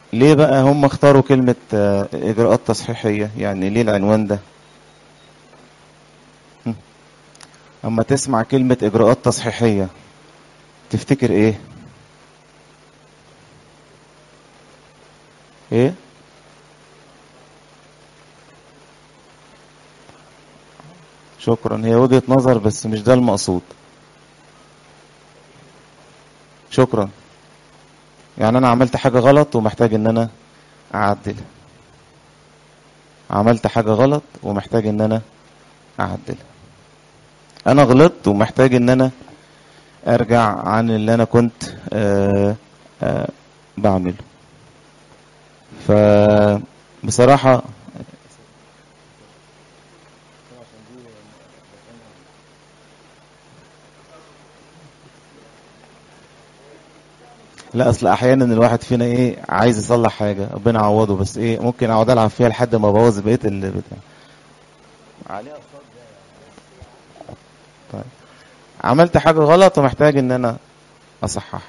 ليه بقى هم اختاروا كلمة آه، إجراءات تصحيحية يعني ليه العنوان ده هم. أما تسمع كلمة إجراءات تصحيحية تفتكر إيه إيه شكرا هي وجهة نظر بس مش ده المقصود شكرا يعني انا عملت حاجة غلط ومحتاج ان انا اعدل عملت حاجة غلط ومحتاج ان انا اعدل انا غلطت ومحتاج ان انا ارجع عن اللي انا كنت آه آه بعمله فبصراحة لا اصل احيانا الواحد فينا ايه عايز يصلح حاجه ربنا يعوضه بس ايه ممكن اقعد العب فيها لحد ما ابوظ بقيه اللي بتاع عليها الصوت ده. طيب عملت حاجه غلط ومحتاج ان انا اصحح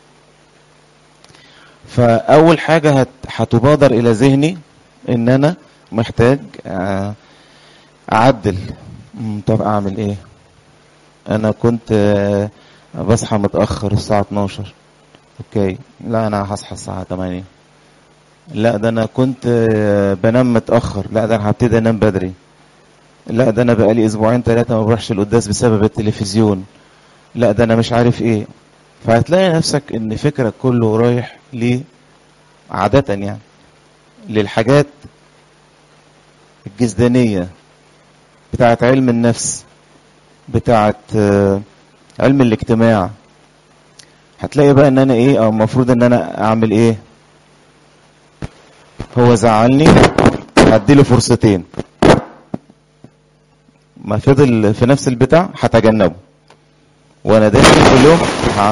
فاول حاجه هت... هتبادر الى ذهني ان انا محتاج آه، اعدل مم، طب اعمل ايه انا كنت آه، بصحى متاخر الساعه 12 اوكي لا انا هصحى الساعه 8 لا ده انا كنت آه، بنام متاخر لا ده انا هبتدي انام بدري لا ده انا بقالي اسبوعين ثلاثه ما بروحش القداس بسبب التلفزيون لا ده انا مش عارف ايه فهتلاقي نفسك ان فكرك كله رايح ل عادة يعني للحاجات الجسدانية بتاعت علم النفس بتاعت آه، علم الاجتماع هتلاقي بقى ان انا ايه او المفروض ان انا اعمل ايه هو زعلني هديله فرصتين ما فضل في نفس البتاع هتجنبه وانا داخل كل يوم ه...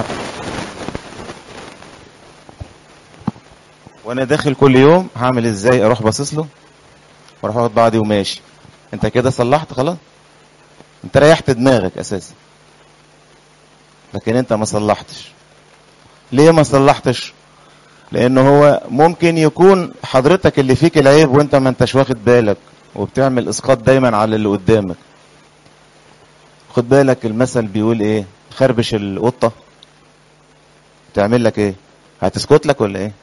وانا داخل كل يوم هعمل ازاي اروح باصص له واروح اخد بعضي وماشي انت كده صلحت خلاص انت ريحت دماغك اساسا لكن انت ما صلحتش ليه ما صلحتش لان هو ممكن يكون حضرتك اللي فيك العيب وانت ما انتش واخد بالك وبتعمل اسقاط دايما على اللي قدامك خد بالك المثل بيقول ايه خربش القطة تعمل لك ايه هتسكت لك ولا ايه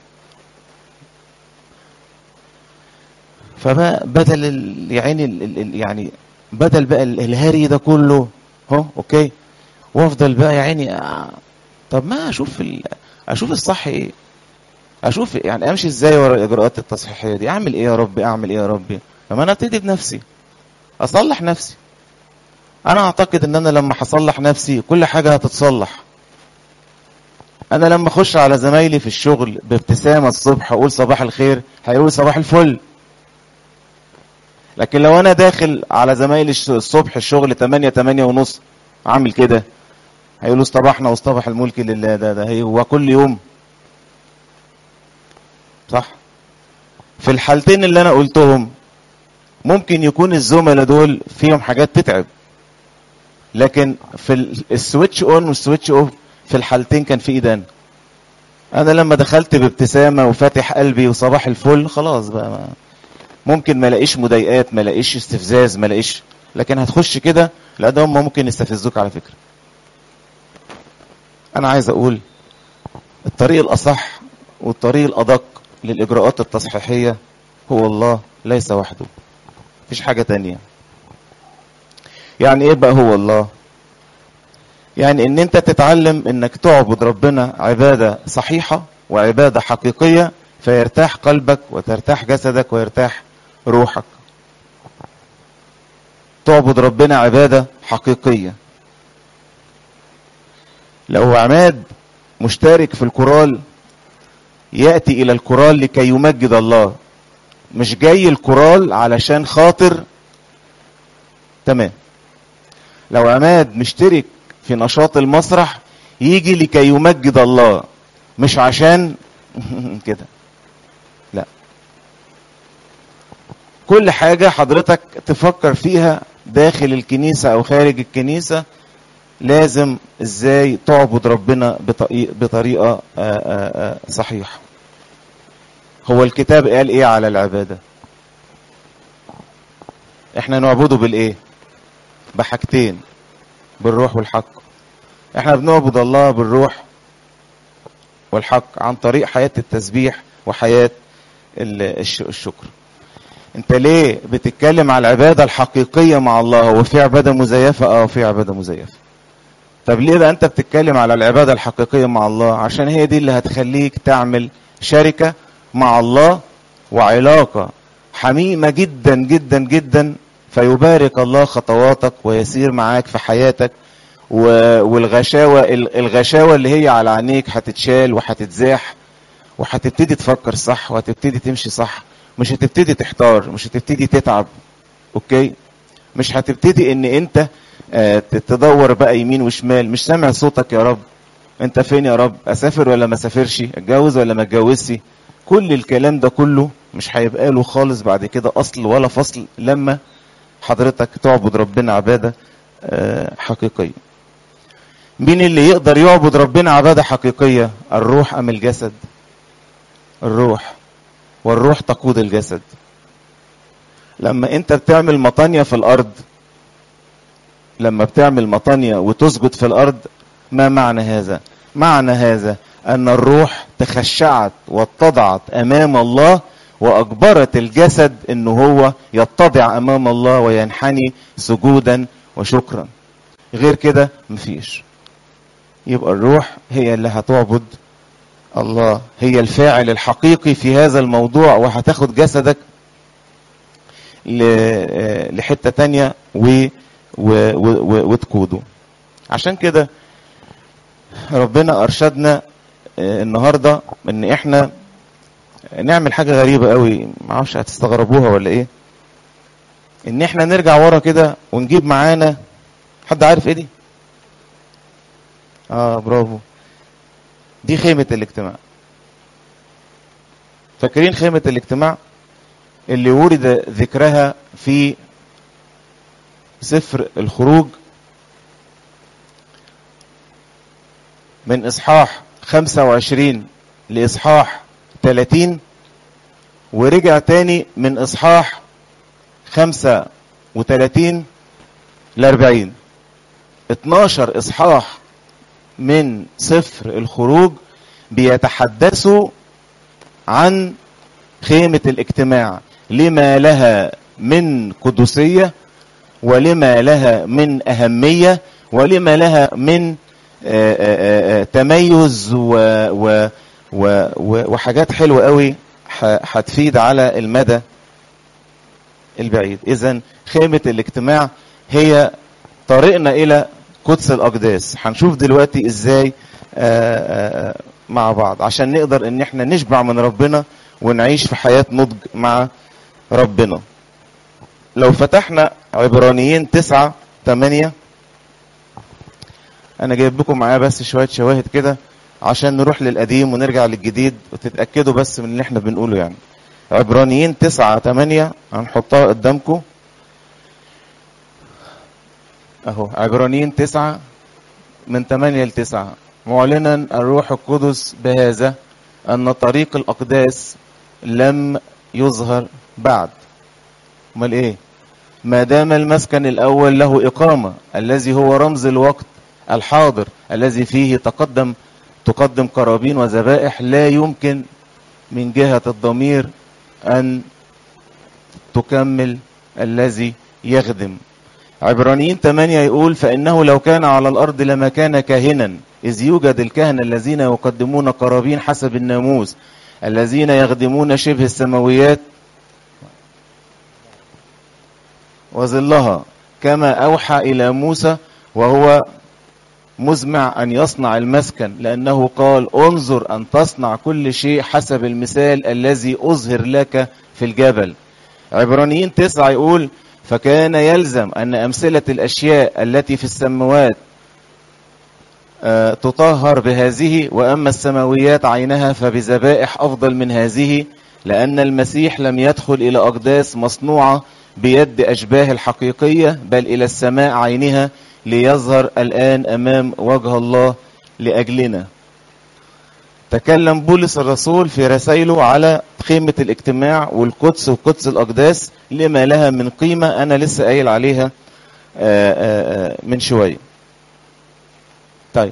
فبقى بدل ال- يعني ال- ال- ال- يعني بدل بقى ال- الهري ده كله اهو اوكي وافضل بقى يعني آه، طب ما اشوف ال... اشوف الصح ايه اشوف يعني امشي ازاي ورا الاجراءات التصحيحيه دي اعمل ايه يا ربي اعمل ايه يا ربي طب انا ابتدي بنفسي اصلح نفسي انا اعتقد ان انا لما هصلح نفسي كل حاجه هتتصلح انا لما اخش على زمايلي في الشغل بابتسامه الصبح اقول صباح الخير هيقولوا صباح الفل لكن لو انا داخل على زمايلي الش- الصبح الشغل 8 8 ونص عامل كده هيقولوا اصطبحنا واصطبح الملك لله ده ده هي هو كل يوم صح في الحالتين اللي انا قلتهم ممكن يكون الزملاء دول فيهم حاجات تتعب لكن في ال- السويتش اون والسويتش اوف في الحالتين كان في ايدان انا لما دخلت بابتسامه وفاتح قلبي وصباح الفل خلاص بقى ما ممكن ما الاقيش مضايقات ما الاقيش استفزاز ما الاقيش لكن هتخش كده لا ده هم ممكن يستفزوك على فكره انا عايز اقول الطريق الاصح والطريق الادق للاجراءات التصحيحيه هو الله ليس وحده مفيش حاجه تانية يعني ايه بقى هو الله يعني ان انت تتعلم انك تعبد ربنا عباده صحيحه وعباده حقيقيه فيرتاح قلبك وترتاح جسدك ويرتاح روحك تعبد ربنا عباده حقيقيه لو عماد مشترك في الكورال ياتي الى الكورال لكي يمجد الله مش جاي الكورال علشان خاطر تمام لو عماد مشترك في نشاط المسرح يجي لكي يمجد الله مش عشان كده لا كل حاجة حضرتك تفكر فيها داخل الكنيسة أو خارج الكنيسة لازم ازاي تعبد ربنا بطريقة, بطريقة آآ آآ صحيحة هو الكتاب قال ايه على العبادة احنا نعبده بالايه بحاجتين بالروح والحق احنا بنعبد الله بالروح والحق عن طريق حياة التسبيح وحياة الشكر انت ليه بتتكلم على العبادة الحقيقية مع الله هو في عبادة مزيفة اه في عبادة مزيفة طب ليه بقى انت بتتكلم على العبادة الحقيقية مع الله عشان هي دي اللي هتخليك تعمل شركة مع الله وعلاقة حميمة جدا جدا جدا فيبارك الله خطواتك ويسير معاك في حياتك والغشاوة الغشاوة اللي هي على عينيك هتتشال وهتتزاح وهتبتدي تفكر صح وهتبتدي تمشي صح مش هتبتدي تحتار مش هتبتدي تتعب اوكي مش هتبتدي ان انت اه تدور بقى يمين وشمال مش سامع صوتك يا رب انت فين يا رب اسافر ولا ما اسافرش اتجوز ولا ما اتجوزش كل الكلام ده كله مش هيبقى له خالص بعد كده اصل ولا فصل لما حضرتك تعبد ربنا عباده اه حقيقيه مين اللي يقدر يعبد ربنا عباده حقيقيه الروح ام الجسد الروح والروح تقود الجسد لما انت بتعمل مطانية في الارض لما بتعمل مطانية وتسجد في الارض ما معنى هذا معنى هذا ان الروح تخشعت واتضعت امام الله واجبرت الجسد انه هو يتضع امام الله وينحني سجودا وشكرا غير كده مفيش يبقى الروح هي اللي هتعبد الله هي الفاعل الحقيقي في هذا الموضوع وهتاخد جسدك لحتة تانية و... و... و... وتقوده عشان كده ربنا أرشدنا النهاردة ان احنا نعمل حاجة غريبة قوي معرفش هتستغربوها ولا ايه ان احنا نرجع ورا كده ونجيب معانا حد عارف ايه دي اه برافو دي خيمة الاجتماع فاكرين خيمة الاجتماع اللي ورد ذكرها في سفر الخروج من إصحاح 25 لإصحاح 30 ورجع تاني من إصحاح 35 ل 40 12 إصحاح من سفر الخروج بيتحدثوا عن خيمة الاجتماع لما لها من قدسية ولما لها من أهمية ولما لها من آآ آآ تميز و و و وحاجات حلوة قوي هتفيد على المدى البعيد إذا خيمة الاجتماع هي طريقنا إلى قدس الأقداس هنشوف دلوقتي إزاي آآ آآ مع بعض عشان نقدر ان احنا نشبع من ربنا ونعيش في حياة نضج مع ربنا لو فتحنا عبرانيين تسعة تمانية انا جايب لكم معايا بس شوية شواهد كده عشان نروح للقديم ونرجع للجديد وتتأكدوا بس من اللي احنا بنقوله يعني عبرانيين تسعة تمانية هنحطها قدامكم اهو عبرانيين تسعة من تمانية لتسعة معلنا الروح القدس بهذا أن طريق الأقداس لم يظهر بعد امال ايه ما دام المسكن الأول له إقامة الذي هو رمز الوقت الحاضر الذي فيه تقدم تقدم قرابين وذبائح لا يمكن من جهة الضمير أن تكمل الذي يخدم عبرانيين 8 يقول فإنه لو كان على الأرض لما كان كاهنا إذ يوجد الكهنة الذين يقدمون قرابين حسب الناموس الذين يخدمون شبه السماويات وظلها كما أوحى إلى موسى وهو مزمع أن يصنع المسكن لأنه قال انظر أن تصنع كل شيء حسب المثال الذي أظهر لك في الجبل عبرانيين تسعة يقول فكان يلزم أن أمثلة الأشياء التي في السماوات تطهر بهذه وأما السماويات عينها فبذبائح أفضل من هذه لأن المسيح لم يدخل إلى أقداس مصنوعة بيد أشباه الحقيقية بل إلى السماء عينها ليظهر الآن أمام وجه الله لأجلنا تكلم بولس الرسول في رسائله على خيمة الاجتماع والقدس وقدس الأقداس لما لها من قيمة أنا لسه قايل عليها من شوية طيب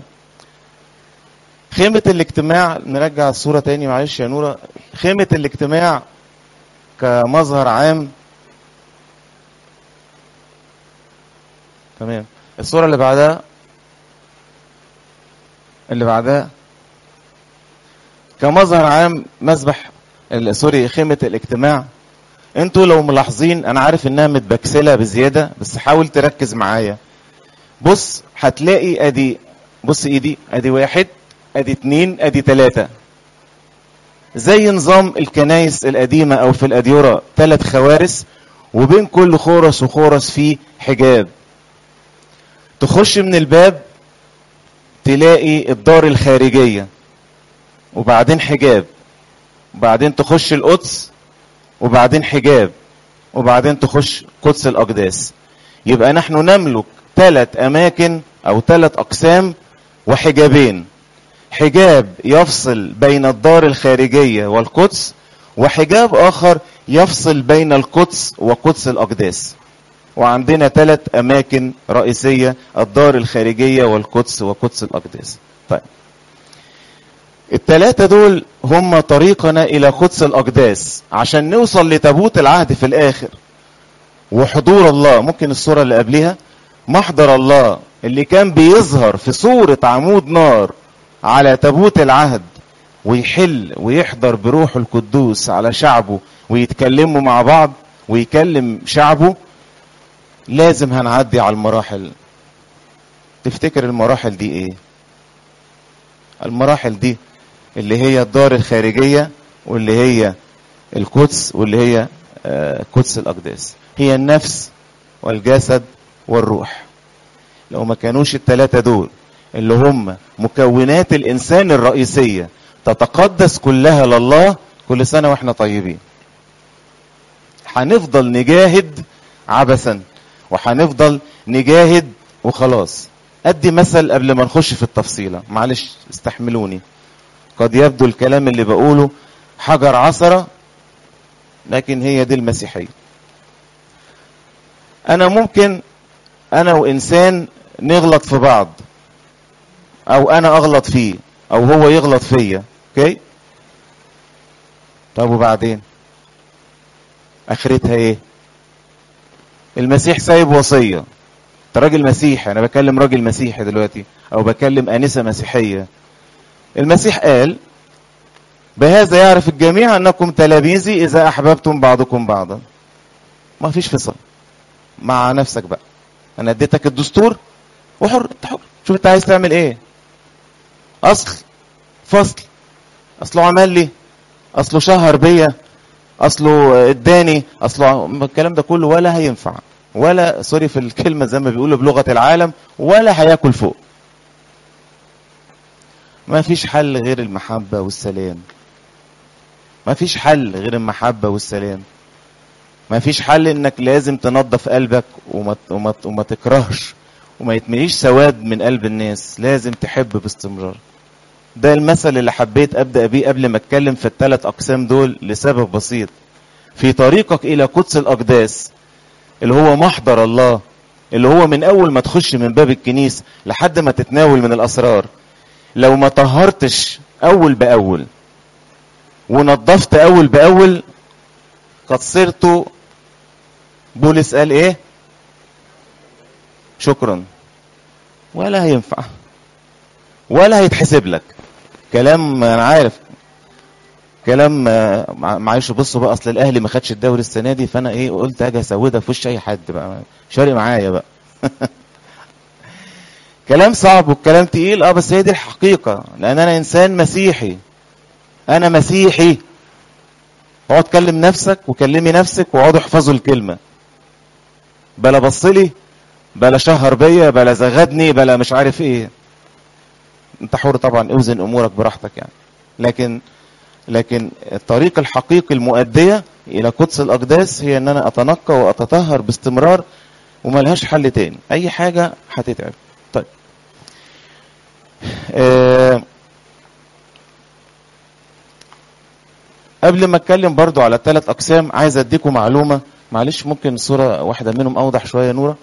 خيمة الاجتماع نرجع الصورة تاني معلش يا نورة خيمة الاجتماع كمظهر عام تمام الصورة اللي بعدها اللي بعدها كمظهر عام مسبح سوري خيمة الاجتماع انتوا لو ملاحظين انا عارف انها متبكسلة بزيادة بس حاول تركز معايا بص هتلاقي ادي بص ايدي ادي واحد ادي اتنين ادي تلاتة زي نظام الكنايس القديمة او في الاديرة ثلاث خوارس وبين كل خورس وخورس فيه حجاب تخش من الباب تلاقي الدار الخارجية وبعدين حجاب وبعدين تخش القدس وبعدين حجاب وبعدين تخش قدس الأقداس يبقى نحن نملك ثلاث أماكن أو ثلاث أقسام وحجابين حجاب يفصل بين الدار الخارجية والقدس وحجاب آخر يفصل بين القدس وقدس الأقداس وعندنا ثلاث أماكن رئيسية الدار الخارجية والقدس وقدس الأقداس طيب الثلاثة دول هم طريقنا إلى قدس الأقداس عشان نوصل لتابوت العهد في الآخر وحضور الله ممكن الصورة اللي قبلها محضر الله اللي كان بيظهر في صورة عمود نار على تابوت العهد ويحل ويحضر بروح القدوس على شعبه ويتكلموا مع بعض ويكلم شعبه لازم هنعدي على المراحل تفتكر المراحل دي ايه المراحل دي اللي هي الدار الخارجية واللي هي القدس واللي هي قدس الأقداس هي النفس والجسد والروح لو ما كانوش الثلاثة دول اللي هم مكونات الإنسان الرئيسية تتقدس كلها لله كل سنة واحنا طيبين هنفضل نجاهد عبثا وهنفضل نجاهد وخلاص ادي مثل قبل ما نخش في التفصيله معلش استحملوني قد يبدو الكلام اللي بقوله حجر عثره لكن هي دي المسيحيه انا ممكن انا وانسان نغلط في بعض او انا اغلط فيه او هو يغلط فيا اوكي طب وبعدين اخرتها ايه المسيح سايب وصيه انت راجل مسيحي انا بكلم راجل مسيحي دلوقتي او بكلم انسه مسيحيه المسيح قال بهذا يعرف الجميع انكم تلاميذي اذا احببتم بعضكم بعضا ما فيش فصل مع نفسك بقى انا اديتك الدستور وحر انت حر شوف انت عايز تعمل ايه اصل فصل اصله عمل لي اصله شهر بيا اصله اداني اصله الكلام ده كله ولا هينفع ولا سوري في الكلمة زي ما بيقولوا بلغة العالم ولا هياكل فوق ما فيش حل غير المحبة والسلام ما فيش حل غير المحبة والسلام ما فيش حل انك لازم تنظف قلبك وما, وما, وما تكرهش وما يتمليش سواد من قلب الناس لازم تحب باستمرار ده المثل اللي حبيت ابدا بيه قبل ما اتكلم في الثلاث اقسام دول لسبب بسيط في طريقك الى قدس الاقداس اللي هو محضر الله اللي هو من اول ما تخش من باب الكنيس لحد ما تتناول من الاسرار لو ما طهرتش اول باول ونظفت اول باول قد صرت بولس قال ايه شكرا ولا هينفع ولا هيتحسب لك كلام انا عارف كلام معلش بصوا بقى اصل الاهلي ما خدش الدوري السنه دي فانا ايه قلت اجي اسودها في وش اي حد بقى شاري معايا بقى كلام صعب والكلام تقيل اه بس هي دي الحقيقه لان انا انسان مسيحي انا مسيحي اقعد كلم نفسك وكلمي نفسك واقعدوا احفظوا الكلمه بلا بصلي بلا شهر بيا بلا زغدني بلا مش عارف ايه انت حر طبعا اوزن امورك براحتك يعني لكن لكن الطريق الحقيقي المؤدية إلى قدس الأقداس هي أن أنا أتنقى وأتطهر باستمرار وملهاش حل تاني أي حاجة هتتعب طيب آه قبل ما اتكلم برضو على الثلاث اقسام عايز اديكم معلومه معلش ممكن صوره واحده منهم اوضح شويه نوره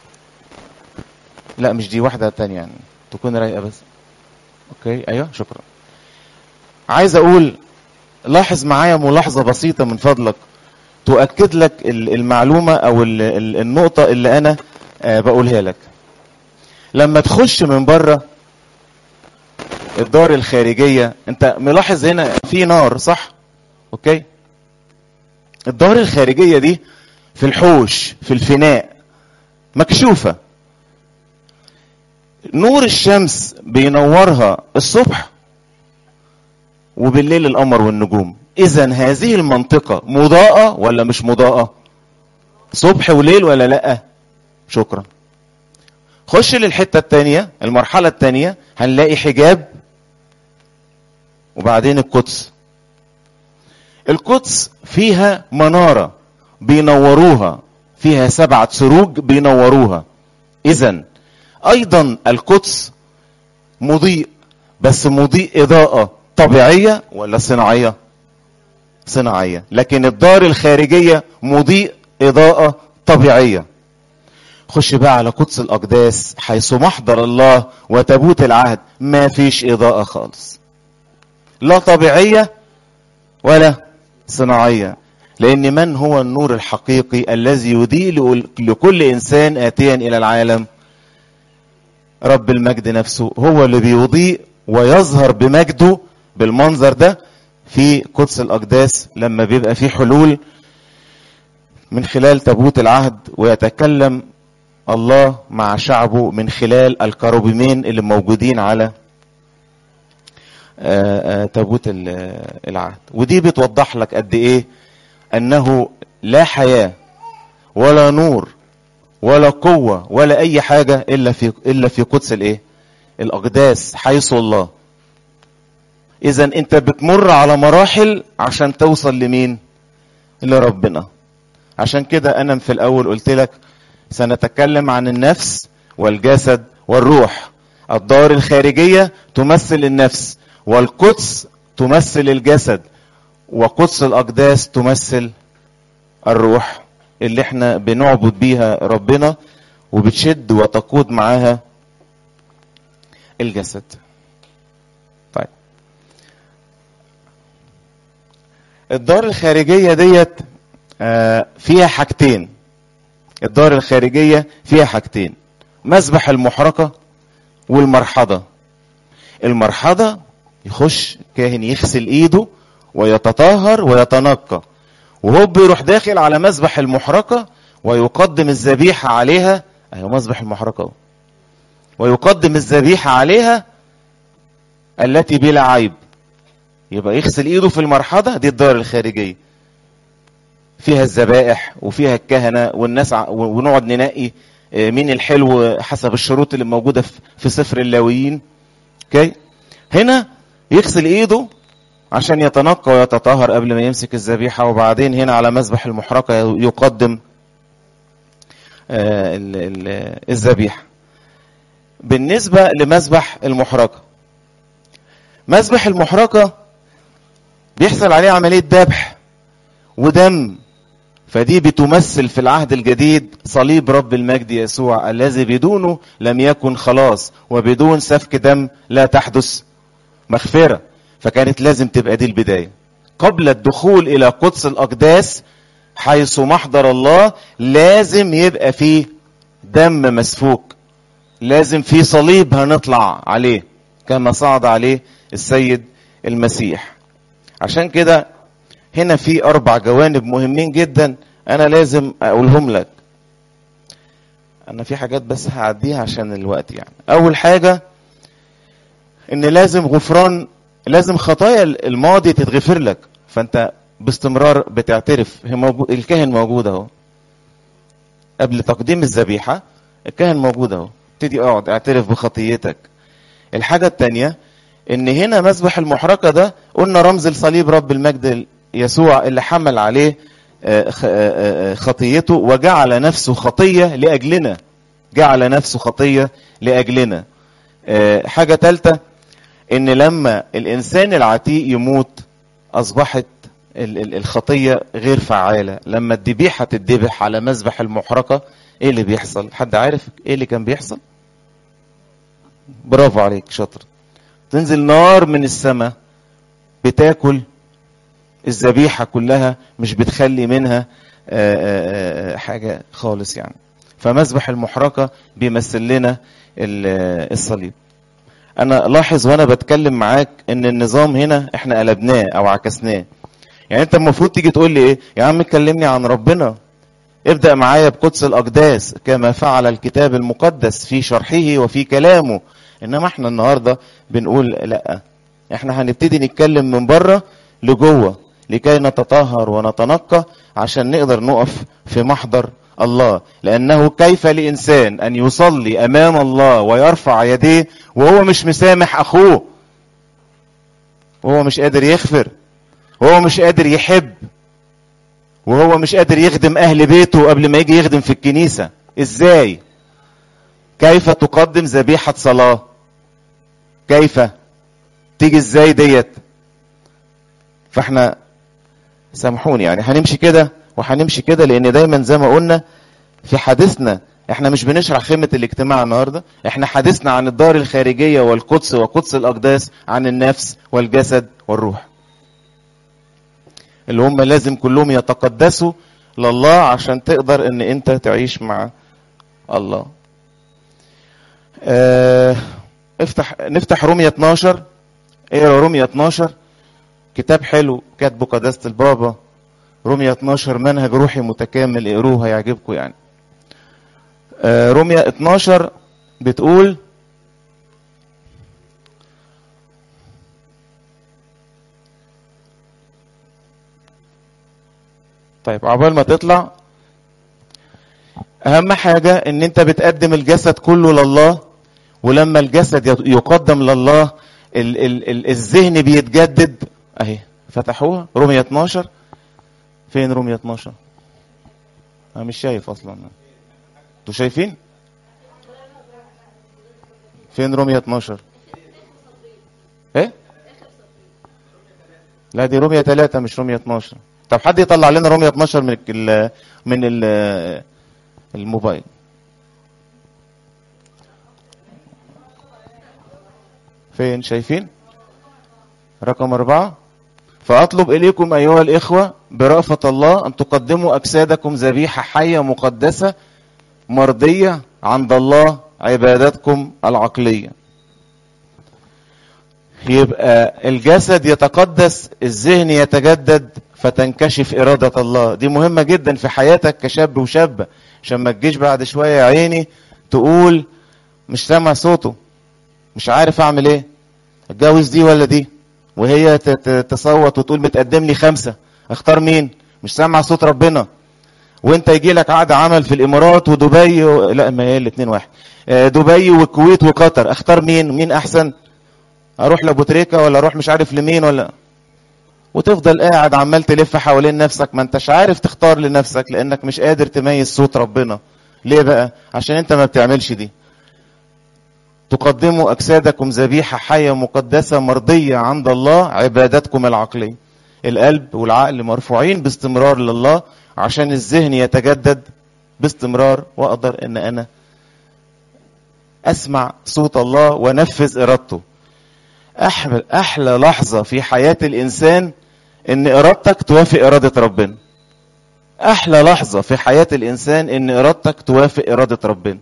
لا مش دي واحده تانية يعني تكون رايقه بس اوكي ايوه شكرا عايز اقول لاحظ معايا ملاحظه بسيطه من فضلك تؤكد لك المعلومه او النقطه اللي انا بقولها لك لما تخش من بره الدار الخارجيه انت ملاحظ هنا في نار صح اوكي الدار الخارجيه دي في الحوش في الفناء مكشوفه نور الشمس بينورها الصبح وبالليل القمر والنجوم اذا هذه المنطقة مضاءة ولا مش مضاءة صبح وليل ولا لا شكرا خش للحتة التانية المرحلة التانية هنلاقي حجاب وبعدين القدس القدس فيها منارة بينوروها فيها سبعة سروج بينوروها اذا ايضا القدس مضيء بس مضيء اضاءة طبيعية ولا صناعية صناعية لكن الدار الخارجية مضيء اضاءة طبيعية خش بقى على قدس الاقداس حيث محضر الله وتابوت العهد ما فيش اضاءة خالص لا طبيعية ولا صناعية لان من هو النور الحقيقي الذي يضيء لكل انسان اتيا الى العالم رب المجد نفسه هو اللي بيضيء ويظهر بمجده بالمنظر ده في قدس الأقداس لما بيبقى في حلول من خلال تابوت العهد ويتكلم الله مع شعبه من خلال الكروبيمين اللي موجودين على تابوت العهد ودي بتوضح لك قد ايه انه لا حياة ولا نور ولا قوة ولا اي حاجة الا في الا في قدس الايه الاقداس حيث الله اذا انت بتمر على مراحل عشان توصل لمين لربنا عشان كده انا في الاول قلت لك سنتكلم عن النفس والجسد والروح الدار الخارجية تمثل النفس والقدس تمثل الجسد وقدس الاقداس تمثل الروح اللي احنا بنعبد بيها ربنا وبتشد وتقود معاها الجسد طيب الدار الخارجية ديت فيها حاجتين الدار الخارجية فيها حاجتين مسبح المحرقة والمرحضة المرحضة يخش كاهن يغسل ايده ويتطهر ويتنقى وهو بيروح داخل على مسبح المحرقة ويقدم الذبيحة عليها اهي مسبح المحرقة ويقدم الذبيحة عليها التي بلا عيب يبقى يغسل ايده في المرحضة دي الدار الخارجية فيها الذبائح وفيها الكهنة والناس ع... ونقعد ننقي مين الحلو حسب الشروط اللي موجودة في سفر اللاويين اوكي هنا يغسل ايده عشان يتنقى ويتطهر قبل ما يمسك الذبيحة وبعدين هنا على مذبح المحرقة يقدم الذبيحة بالنسبة لمذبح المحرقة مذبح المحرقة بيحصل عليه عملية ذبح ودم فدي بتمثل في العهد الجديد صليب رب المجد يسوع الذي بدونه لم يكن خلاص وبدون سفك دم لا تحدث مغفرة فكانت لازم تبقى دي البداية قبل الدخول إلى قدس الأقداس حيث محضر الله لازم يبقى فيه دم مسفوك لازم في صليب هنطلع عليه كما صعد عليه السيد المسيح عشان كده هنا في أربع جوانب مهمين جدا أنا لازم أقولهم لك أنا في حاجات بس هعديها عشان الوقت يعني أول حاجة إن لازم غفران لازم خطايا الماضي تتغفر لك فأنت باستمرار بتعترف هي موجود الكاهن موجود أهو قبل تقديم الذبيحة الكاهن موجود أهو ابتدي اقعد اعترف بخطيتك الحاجة التانية ان هنا مسبح المحرقة ده قلنا رمز لصليب رب المجد يسوع اللي حمل عليه خطيته وجعل نفسه خطية لأجلنا جعل نفسه خطية لأجلنا حاجة تالتة ان لما الانسان العتيق يموت اصبحت ال- ال- الخطية غير فعالة لما الذبيحة تتذبح على مذبح المحرقة ايه اللي بيحصل حد عارف ايه اللي كان بيحصل برافو عليك شاطر تنزل نار من السماء بتاكل الذبيحة كلها مش بتخلي منها آه، آه، آه، حاجة خالص يعني فمذبح المحرقة بيمثل لنا ال- الصليب انا لاحظ وانا بتكلم معاك ان النظام هنا احنا قلبناه او عكسناه يعني انت المفروض تيجي تقول لي ايه يا عم كلمني عن ربنا ابدأ معايا بقدس الأقداس كما فعل الكتاب المقدس في شرحه وفي كلامه إنما احنا النهاردة بنقول لا احنا هنبتدي نتكلم من بره لجوه لكي نتطهر ونتنقى عشان نقدر نقف في محضر الله لأنه كيف لإنسان أن يصلي أمام الله ويرفع يديه وهو مش مسامح أخوه وهو مش قادر يغفر وهو مش قادر يحب وهو مش قادر يخدم اهل بيته قبل ما يجي يخدم في الكنيسة ازاي كيف تقدم ذبيحة صلاة كيف تيجي ازاي ديت فاحنا سامحوني يعني هنمشي كده وهنمشي كده لان دايما زي ما قلنا في حديثنا احنا مش بنشرح خيمة الاجتماع النهاردة احنا حديثنا عن الدار الخارجية والقدس وقدس الاقداس عن النفس والجسد والروح اللي هم لازم كلهم يتقدسوا لله عشان تقدر ان انت تعيش مع الله اه افتح نفتح رومية 12 اقرا رومية 12 كتاب حلو كاتبه قداسة البابا رومية 12 منهج روحي متكامل اقروه هيعجبكم يعني اه رومية 12 بتقول طيب عقبال ما تطلع اهم حاجة ان انت بتقدم الجسد كله لله ولما الجسد يقدم لله ال ال ال الذهن بيتجدد اهي فتحوها رومية 12 فين رومية 12 انا مش شايف اصلا انتوا شايفين فين رومية 12 ايه لا دي رومية 3 مش رومية 12 طب حد يطلع لنا رومية 12 من ال من ال الموبايل فين شايفين رقم أربعة فأطلب إليكم أيها الإخوة برأفة الله أن تقدموا أجسادكم ذبيحة حية مقدسة مرضية عند الله عبادتكم العقلية يبقى الجسد يتقدس الذهن يتجدد فتنكشف إرادة الله دي مهمة جدا في حياتك كشاب وشابة عشان ما تجيش بعد شوية يا عيني تقول مش سامع صوته مش عارف أعمل إيه اتجوز دي ولا دي وهي تصوت وتقول متقدم لي خمسة اختار مين مش سامع صوت ربنا وانت يجي لك عقد عمل في الامارات ودبي و... لا ما هي الاثنين واحد دبي والكويت وقطر اختار مين مين احسن اروح لابو تريكه ولا اروح مش عارف لمين ولا وتفضل قاعد عمال تلف حوالين نفسك ما انتش عارف تختار لنفسك لانك مش قادر تميز صوت ربنا ليه بقى عشان انت ما بتعملش دي تقدموا اجسادكم ذبيحه حيه مقدسه مرضيه عند الله عبادتكم العقليه القلب والعقل مرفوعين باستمرار لله عشان الذهن يتجدد باستمرار واقدر ان انا اسمع صوت الله وانفذ ارادته احلى احلى لحظه في حياه الانسان ان ارادتك توافق اراده ربنا احلى لحظه في حياه الانسان ان ارادتك توافق اراده ربنا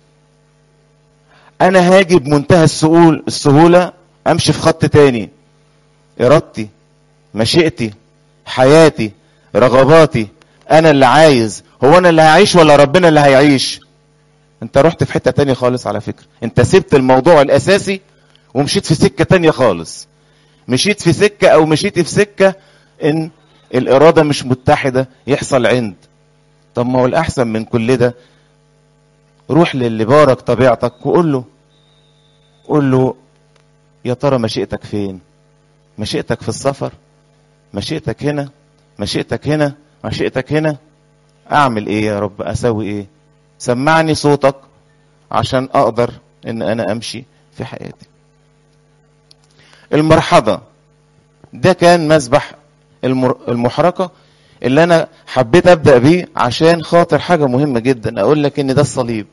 انا هاجي بمنتهى السهول السهوله امشي في خط تاني ارادتي مشيئتي حياتي رغباتي انا اللي عايز هو انا اللي هعيش ولا ربنا اللي هيعيش انت رحت في حته تانية خالص على فكره انت سبت الموضوع الاساسي ومشيت في سكه تانية خالص مشيت في سكه او مشيت في سكه ان الاراده مش متحده يحصل عند طب ما هو الاحسن من كل ده روح للي بارك طبيعتك وقول له قول له يا ترى مشيئتك فين مشيئتك في السفر مشيئتك هنا مشيئتك هنا مشيئتك هنا اعمل ايه يا رب اسوي ايه سمعني صوتك عشان اقدر ان انا امشي في حياتي المرحضة ده كان مذبح المر- المحرقة اللي انا حبيت ابدأ بيه عشان خاطر حاجة مهمة جدا اقول لك ان ده الصليب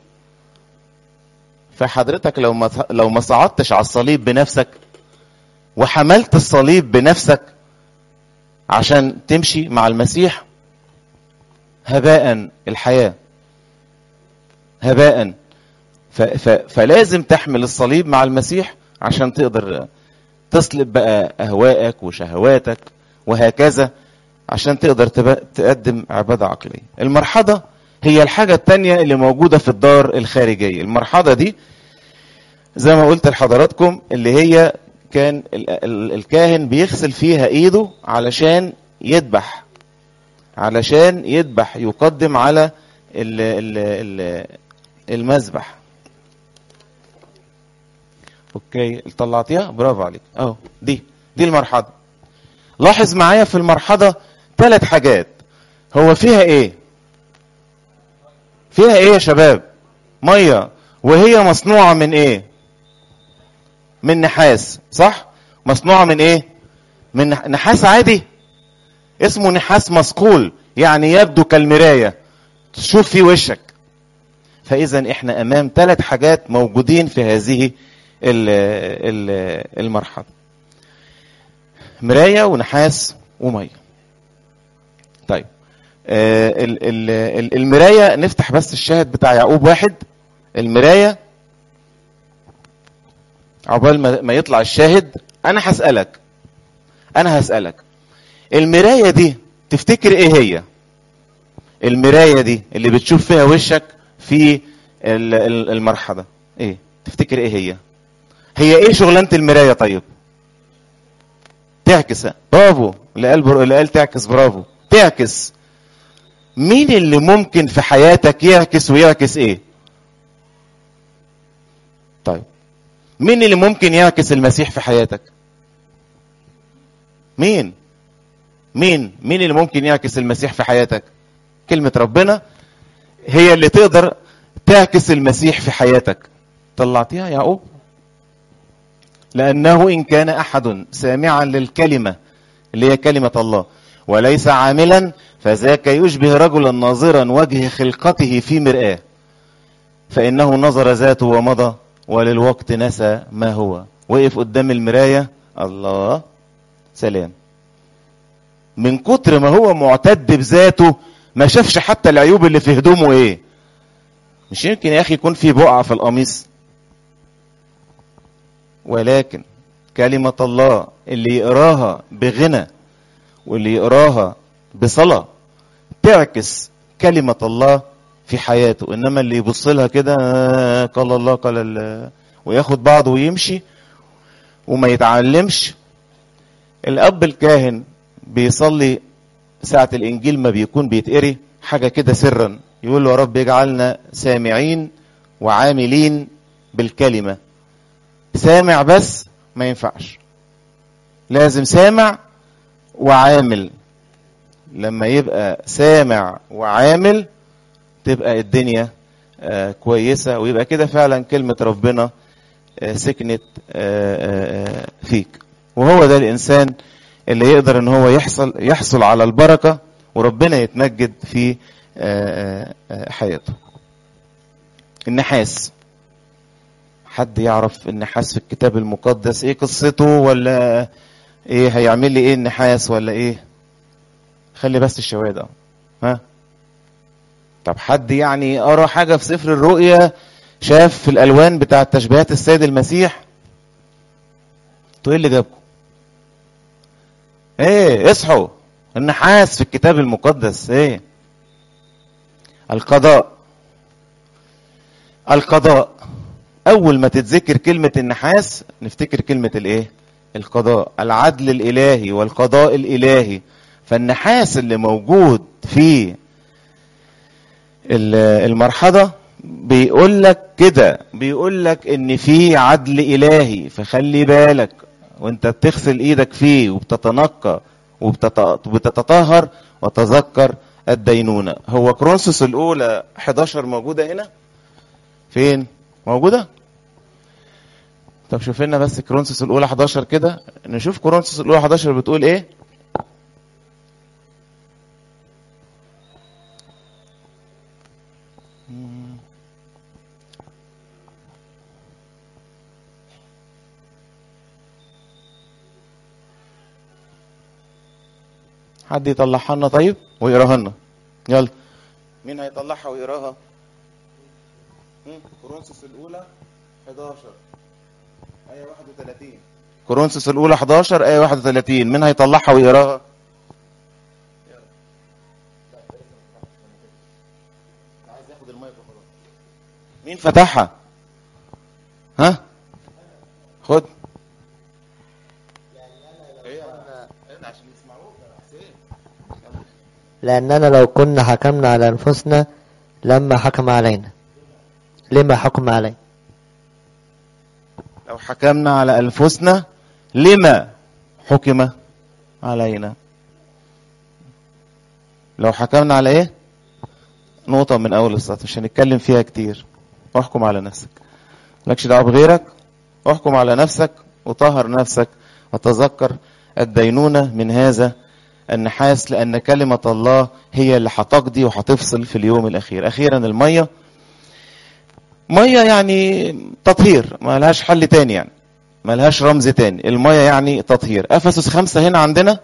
فحضرتك لو ما لو ما صعدتش على الصليب بنفسك وحملت الصليب بنفسك عشان تمشي مع المسيح هباء الحياة هباء ف ف فلازم تحمل الصليب مع المسيح عشان تقدر تصلب بقى أهوائك وشهواتك وهكذا عشان تقدر تب- تقدم عبادة عقلية المرحضة هي الحاجة التانية اللي موجودة في الدار الخارجية المرحضة دي زي ما قلت لحضراتكم اللي هي كان ال- ال- الكاهن بيغسل فيها ايده علشان يذبح علشان يذبح يقدم على ال ال ال المذبح اوكي طلعتيها برافو عليك اهو دي دي المرحضة لاحظ معايا في المرحضة ثلاث حاجات هو فيها ايه فيها ايه يا شباب ميه وهي مصنوعة من ايه من نحاس صح مصنوعة من ايه من نح- نحاس عادي اسمه نحاس مصقول يعني يبدو كالمراية تشوف فيه وشك فاذا احنا امام ثلاث حاجات موجودين في هذه ال- ال- المرحلة مراية ونحاس ومية طيب آه، ال- ال- ال- المراية نفتح بس الشاهد بتاع يعقوب واحد المراية عقبال ما ما يطلع الشاهد انا هسألك انا هسألك المراية دي تفتكر ايه هي المراية دي اللي بتشوف فيها وشك في ال- ال- المرحلة ايه تفتكر ايه هي هي ايه شغلانة المراية طيب تعكس برافو اللي قال بر... اللي قال تعكس برافو تعكس مين اللي ممكن في حياتك يعكس ويعكس ايه طيب مين اللي ممكن يعكس المسيح في حياتك مين مين مين اللي ممكن يعكس المسيح في حياتك كلمة ربنا هي اللي تقدر تعكس المسيح في حياتك طلعتيها يا يعقوب لأنه إن كان أحد سامعا للكلمة اللي هي كلمة الله وليس عاملا فذاك يشبه رجلا ناظرا وجه خلقته في مرآة فإنه نظر ذاته ومضى وللوقت نسى ما هو وقف قدام المراية الله سلام من كتر ما هو معتد بذاته ما شافش حتى العيوب اللي في هدومه ايه مش يمكن يا اخي يكون في بقعة في القميص ولكن كلمة الله اللي يقراها بغنى واللي يقراها بصلاة تعكس كلمة الله في حياته انما اللي يبص لها كده آه، قال الله قال ال- وياخد بعضه ويمشي وما يتعلمش الاب الكاهن بيصلي ساعة الانجيل ما بيكون بيتقري حاجة كده سرا يقول له يا رب اجعلنا سامعين وعاملين بالكلمة سامع بس ما ينفعش لازم سامع وعامل لما يبقى سامع وعامل تبقى الدنيا آه، كويسة ويبقى كده فعلا كلمة ربنا آه، سكنت آه، آه، فيك وهو ده الإنسان اللي يقدر ان هو يحصل يحصل على البركة وربنا يتمجد في آه، آه، حياته النحاس حد يعرف النحاس في الكتاب المقدس ايه قصته ولا ايه هيعمل لي ايه النحاس ولا ايه خلي بس الشواهد اه ها طب حد يعني قرا حاجه في سفر الرؤيا شاف في الالوان بتاع تشبيهات السيد المسيح انتوا ايه اللي جابكم ايه اصحوا النحاس في الكتاب المقدس ايه القضاء القضاء اول ما تتذكر كلمة النحاس نفتكر كلمة الايه القضاء العدل الالهي والقضاء الالهي فالنحاس اللي موجود في ال- المرحضة بيقول لك كده بيقول لك ان في عدل الهي فخلي بالك وانت بتغسل ايدك فيه وبتتنقى وبتت- وبتتطهر وتذكر الدينونة هو كرونسوس الاولى 11 موجودة هنا فين موجودة طب شوف لنا بس كرونسوس الاولى 11 كده نشوف كرونسوس الاولى 11 بتقول ايه حد يطلعها لنا طيب ويقراها لنا يلا مين هيطلعها ويقراها هم؟ كورنثوس الاولى 11 ايه 31 كورنثوس الاولى 11 ايه 31 مين هيطلعها ويقراها مين فتحها ها خد لأننا لو كنا حكمنا على أنفسنا لما حكم علينا لما حكم علينا لو حكمنا على أنفسنا لما حكم علينا لو حكمنا على ايه نقطة من أول السطر مش هنتكلم فيها كتير احكم على نفسك مالكش دعوة بغيرك احكم على نفسك وطهر نفسك وتذكر الدينونة من هذا النحاس لأن كلمة الله هي اللي هتقضي وهتفصل في اليوم الأخير أخيرا المية مية يعني تطهير ما لهاش حل تاني يعني ما لهاش رمز تاني المية يعني تطهير أفسس خمسة هنا عندنا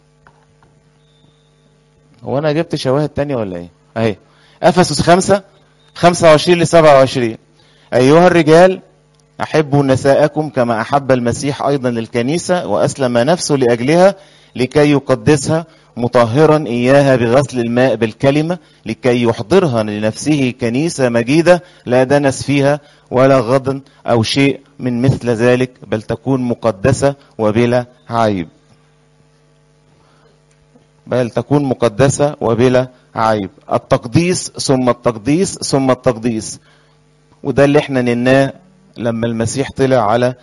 هو أنا جبت شواهد تانية ولا إيه أهي أفسس خمسة خمسة وعشرين لسبعة وعشرين أيها الرجال أحبوا نساءكم كما أحب المسيح أيضا للكنيسة وأسلم نفسه لأجلها لكي يقدسها مطهرا إياها بغسل الماء بالكلمة لكي يحضرها لنفسه كنيسة مجيدة لا دنس فيها ولا غضن أو شيء من مثل ذلك بل تكون مقدسة وبلا عيب بل تكون مقدسة وبلا عيب التقديس ثم التقديس ثم التقديس وده اللي احنا نناه لما المسيح طلع على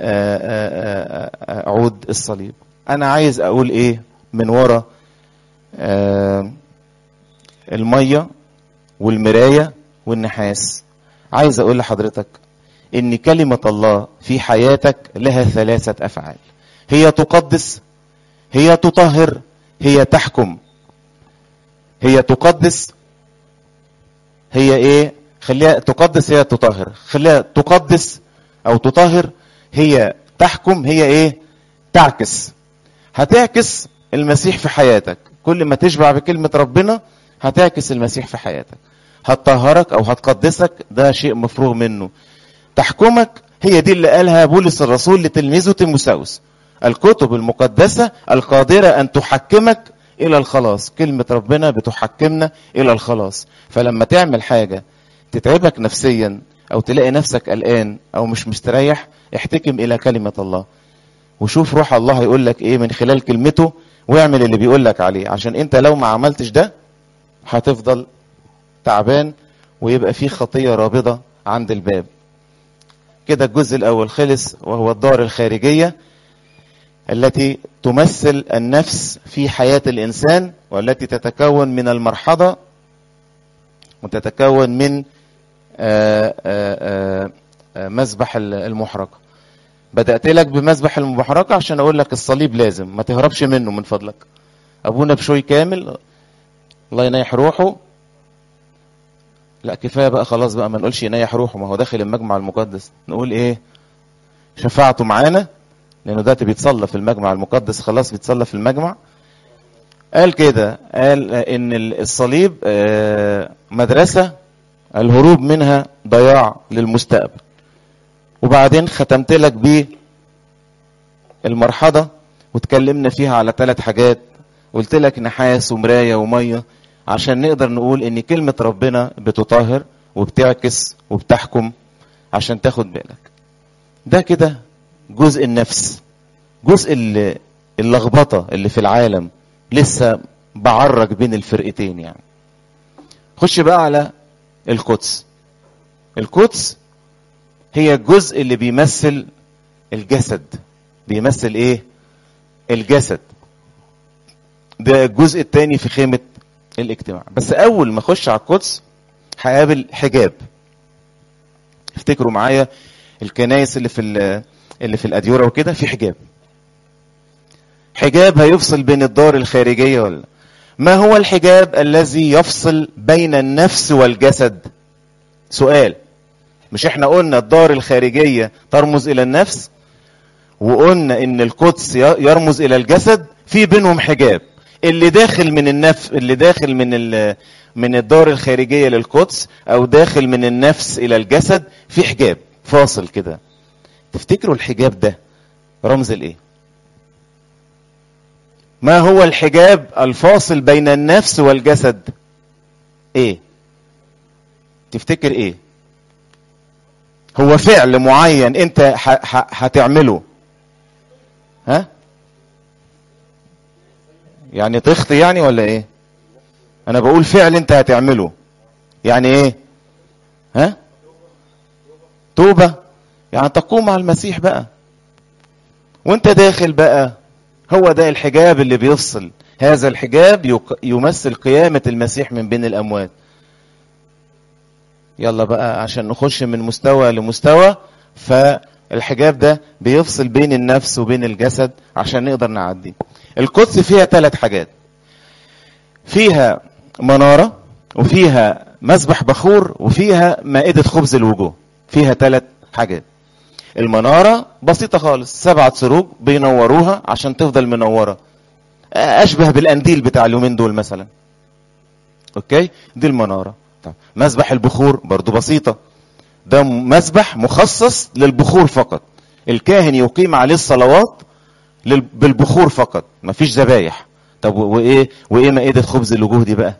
عود الصليب انا عايز اقول ايه من ورا المية والمراية والنحاس عايز اقول لحضرتك ان كلمة الله في حياتك لها ثلاثة افعال هي تقدس هي تطهر هي تحكم هي تقدس هي ايه خليها تقدس هي تطهر خليها تقدس او تطهر هي تحكم هي ايه تعكس هتعكس المسيح في حياتك كل ما تشبع بكلمة ربنا هتعكس المسيح في حياتك هتطهرك او هتقدسك ده شيء مفروغ منه تحكمك هي دي اللي قالها بولس الرسول لتلميذه تيموساوس الكتب المقدسة القادرة ان تحكمك الى الخلاص كلمة ربنا بتحكمنا الى الخلاص فلما تعمل حاجة تتعبك نفسيا او تلاقي نفسك قلقان او مش مستريح احتكم الى كلمة الله وشوف روح الله هيقول لك ايه من خلال كلمته واعمل اللي بيقول لك عليه عشان انت لو ما عملتش ده هتفضل تعبان ويبقى فيه خطية رابضة عند الباب كده الجزء الاول خلص وهو الدار الخارجية التي تمثل النفس في حياة الانسان والتي تتكون من المرحضة وتتكون من آآ آآ مذبح المحرقة بدأت لك بمذبح المحرقة عشان أقول لك الصليب لازم ما تهربش منه من فضلك أبونا بشوي كامل الله ينيح روحه لا كفاية بقى خلاص بقى ما نقولش ينيح روحه ما هو داخل المجمع المقدس نقول إيه شفاعته معانا لأنه دلوقتي بيتصلى في المجمع المقدس خلاص بيتصلى في المجمع قال كده قال إن الصليب مدرسة الهروب منها ضياع للمستقبل وبعدين ختمت لك بيه المرحضة وتكلمنا فيها على ثلاث حاجات قلت لك نحاس ومراية ومية عشان نقدر نقول ان كلمة ربنا بتطهر وبتعكس وبتحكم عشان تاخد بالك ده كده جزء النفس جزء اللخبطة اللي في العالم لسه بعرج بين الفرقتين يعني خش بقى على القدس القدس هي الجزء اللي بيمثل الجسد بيمثل ايه الجسد ده الجزء الثاني في خيمة الاجتماع بس اول ما اخش على القدس هقابل حجاب افتكروا معايا الكنايس اللي في اللي في الاديوره وكده في حجاب حجاب هيفصل بين الدار الخارجيه ولا ما هو الحجاب الذي يفصل بين النفس والجسد سؤال مش احنا قلنا الدار الخارجية ترمز الى النفس وقلنا ان القدس يرمز الى الجسد في بينهم حجاب اللي داخل من النفس اللي داخل من ال... من الدار الخارجيه للقدس او داخل من النفس الى الجسد في حجاب فاصل كده تفتكروا الحجاب ده رمز الايه ما هو الحجاب الفاصل بين النفس والجسد ايه تفتكر ايه هو فعل معين انت ح... ح... هتعمله ها يعني تخطي يعني ولا ايه انا بقول فعل انت هتعمله يعني ايه ها توبة يعني تقوم مع المسيح بقى وانت داخل بقى هو ده الحجاب اللي بيفصل هذا الحجاب يق- يمثل قيامة المسيح من بين الأموات يلا بقى عشان نخش من مستوى لمستوى فالحجاب ده بيفصل بين النفس وبين الجسد عشان نقدر نعدي القدس فيها ثلاث حاجات فيها منارة وفيها مسبح بخور وفيها مائدة خبز الوجوه فيها ثلاث حاجات المنارة بسيطة خالص سبعة سروج بينوروها عشان تفضل منورة أشبه بالأنديل بتاع اليومين دول مثلا أوكي دي المنارة طب مسبح البخور برضو بسيطة ده مسبح مخصص للبخور فقط الكاهن يقيم عليه الصلوات لل- بالبخور فقط مفيش ذبايح طب و- وايه وايه مائدة خبز الوجوه دي بقى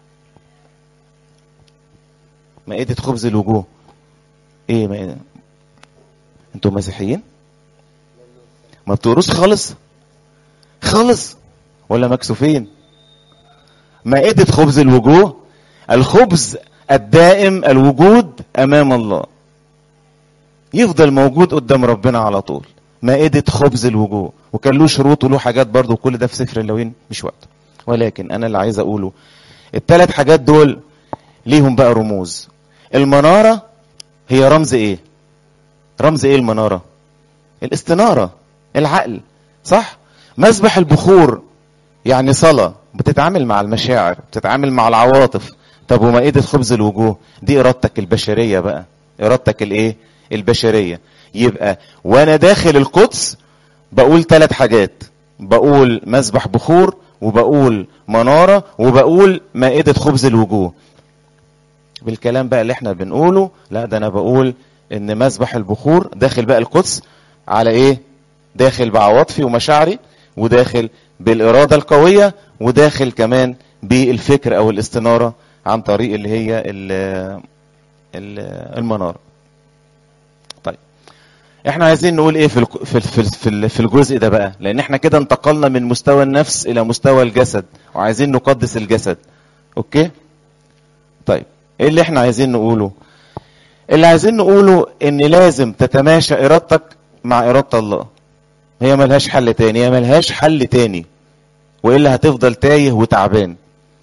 مائدة خبز الوجوه ايه مائدة انتوا مسيحيين ما بتقروش خالص خالص ولا مكسوفين مائدة خبز الوجوه الخبز الدائم الوجود امام الله يفضل موجود قدام ربنا على طول مائدة خبز الوجوه وكان له شروط وله حاجات برضو وكل ده في سفر اللوين مش وقت ولكن انا اللي عايز اقوله الثلاث حاجات دول ليهم بقى رموز المنارة هي رمز ايه رمز ايه المنارة الاستنارة العقل صح مسبح البخور يعني صلاة بتتعامل مع المشاعر بتتعامل مع العواطف طب ومائدة خبز الوجوه دي ارادتك البشرية بقى ارادتك الايه البشرية يبقى وانا داخل القدس بقول ثلاث حاجات بقول مسبح بخور وبقول منارة وبقول مائدة خبز الوجوه بالكلام بقى اللي احنا بنقوله لا ده انا بقول ان مسبح البخور داخل بقى القدس على ايه داخل بعواطفي ومشاعري وداخل بالإرادة القوية وداخل كمان بالفكر أو الاستنارة عن طريق اللي هي ال ال المنارة طيب احنا عايزين نقول ايه في الك- في في في في الجزء ده بقى لان احنا كده انتقلنا من مستوى النفس الى مستوى الجسد وعايزين نقدس الجسد اوكي طيب ايه اللي احنا عايزين نقوله اللي عايزين نقوله ان لازم تتماشى ارادتك مع اراده الله هي ملهاش حل تاني هي ملهاش حل تاني والا هتفضل تايه وتعبان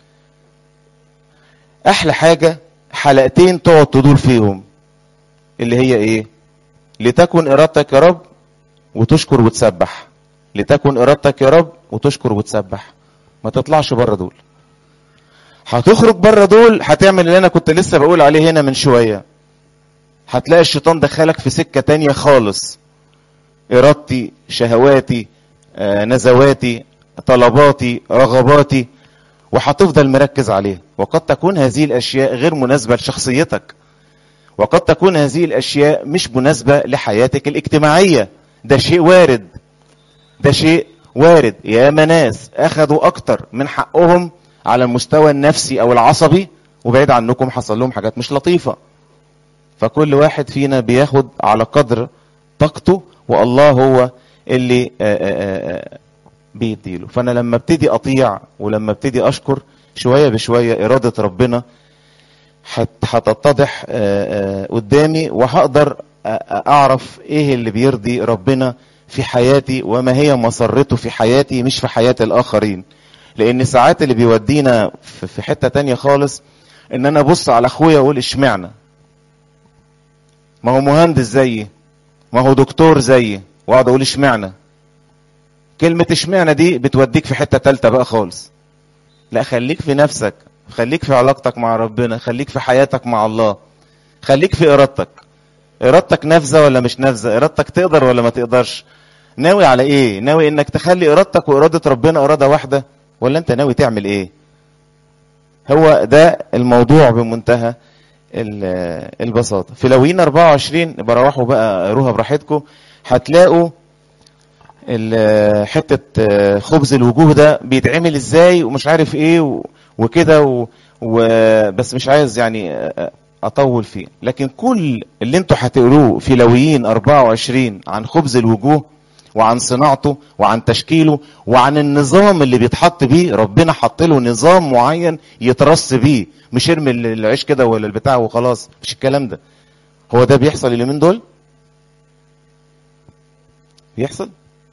احلى حاجه حلقتين تقعد تدور فيهم اللي هي ايه لتكن ارادتك يا رب وتشكر وتسبح لتكن ارادتك يا رب وتشكر وتسبح ما تطلعش بره دول هتخرج بره دول هتعمل اللي انا كنت لسه بقول عليه هنا من شويه هتلاقي الشيطان دخلك في سكه تانية خالص ارادتي شهواتي آه، نزواتي طلباتي رغباتي وهتفضل مركز عليها وقد تكون هذه الاشياء غير مناسبه لشخصيتك وقد تكون هذه الاشياء مش مناسبه لحياتك الاجتماعيه ده شيء وارد ده شيء وارد يا ناس اخذوا اكتر من حقهم على المستوى النفسي او العصبي وبعيد عنكم حصل لهم حاجات مش لطيفه فكل واحد فينا بياخد على قدر طاقته والله هو اللي آآ آآ بيديله فانا لما ابتدي اطيع ولما ابتدي اشكر شويه بشويه اراده ربنا هت- هتتضح آآ آآ قدامي وهقدر أ- أ- اعرف ايه اللي بيرضي ربنا في حياتي وما هي مسرته في حياتي مش في حياة الاخرين لان ساعات اللي بيودينا في في حتة تانية خالص ان انا ابص على اخويا واقول اشمعنى ما هو مهندس زيي ما هو دكتور زيي واقعد اقول اشمعنى كلمة اشمعنى دي بتوديك في حتة تالتة بقى خالص لا خليك في نفسك خليك في علاقتك مع ربنا خليك في حياتك مع الله خليك في ارادتك ارادتك نافذة ولا مش نافذة ارادتك تقدر ولا ما تقدرش ناوي على ايه ناوي انك تخلي ارادتك وارادة ربنا ارادة واحدة ولا انت ناوي تعمل ايه هو ده الموضوع بمنتهى ال- البساطة في لوين 24 بروحوا بقى قروها براحتكم هتلاقوا ال- حتة آه، خبز الوجوه ده بيتعمل ازاي ومش عارف ايه و- وكده و- و- بس مش عايز يعني آه، اطول فيه لكن كل اللي انتوا هتقروه في لويين 24 عن خبز الوجوه وعن صناعته وعن تشكيله وعن النظام اللي بيتحط بيه ربنا حط له نظام معين يترص بيه مش ارمي العيش كده ولا البتاع وخلاص مش الكلام ده هو ده بيحصل اليومين دول بيحصل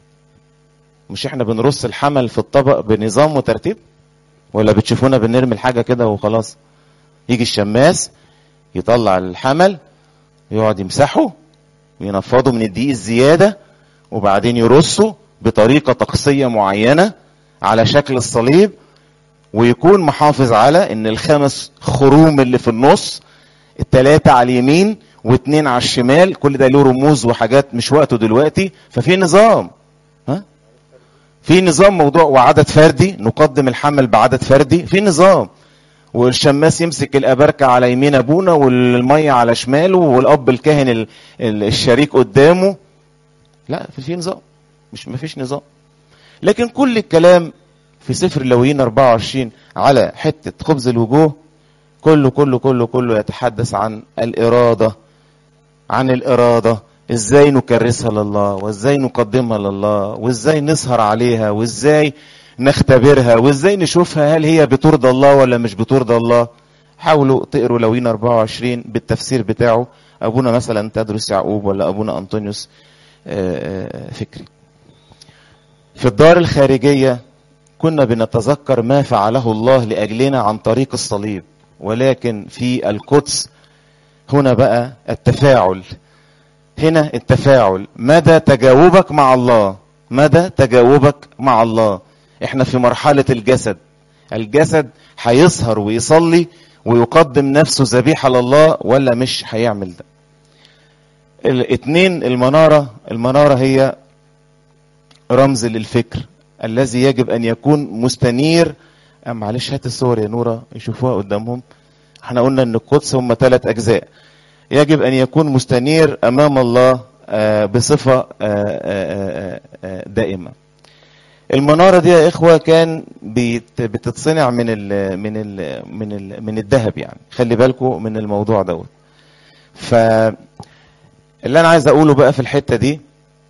مش احنا بنرص الحمل في الطبق بنظام وترتيب ولا بتشوفونا بنرمي الحاجة كده وخلاص يجي الشماس يطلع الحمل يقعد يمسحه وينفضه من الدقيق الزيادة وبعدين يرصه بطريقة تقصية معينة على شكل الصليب ويكون محافظ على ان الخمس خروم اللي في النص التلاتة على اليمين واتنين على الشمال كل ده له رموز وحاجات مش وقته دلوقتي ففي نظام ها في نظام موضوع وعدد فردي نقدم الحمل بعدد فردي في نظام والشماس يمسك الأبركة على يمين أبونا والمية على شماله والأب الكاهن ال- ال- الشريك قدامه لا في في نظام مش ما فيش نظام لكن كل الكلام في سفر لويين 24 على حتة خبز الوجوه كله كله كله كله يتحدث عن الإرادة عن الإرادة ازاي نكرسها لله وازاي نقدمها لله وازاي نسهر عليها وازاي نختبرها وازاي نشوفها هل هي بترضى الله ولا مش بترضى الله حاولوا تقروا لوين 24 بالتفسير بتاعه ابونا مثلا تدرس يعقوب ولا ابونا انطونيوس آه، آه، فكري في الدار الخارجية كنا بنتذكر ما فعله الله لأجلنا عن طريق الصليب ولكن في القدس هنا بقى التفاعل هنا التفاعل مدى تجاوبك مع الله مدى تجاوبك مع الله احنا في مرحلة الجسد الجسد هيسهر ويصلي ويقدم نفسه ذبيحة لله ولا مش هيعمل ده الاثنين المنارة المنارة هي رمز للفكر الذي يجب ان يكون مستنير أه معلش هات الصور يا نورة يشوفوها قدامهم احنا قلنا ان القدس هم ثلاث اجزاء يجب ان يكون مستنير امام الله آه، بصفة آه، آه، آه، دائمة المنارة دي يا اخوة كان بيت- بتتصنع من ال من ال من ال من الذهب يعني خلي بالكم من الموضوع دوت ف اللي انا عايز اقوله بقى في الحتة دي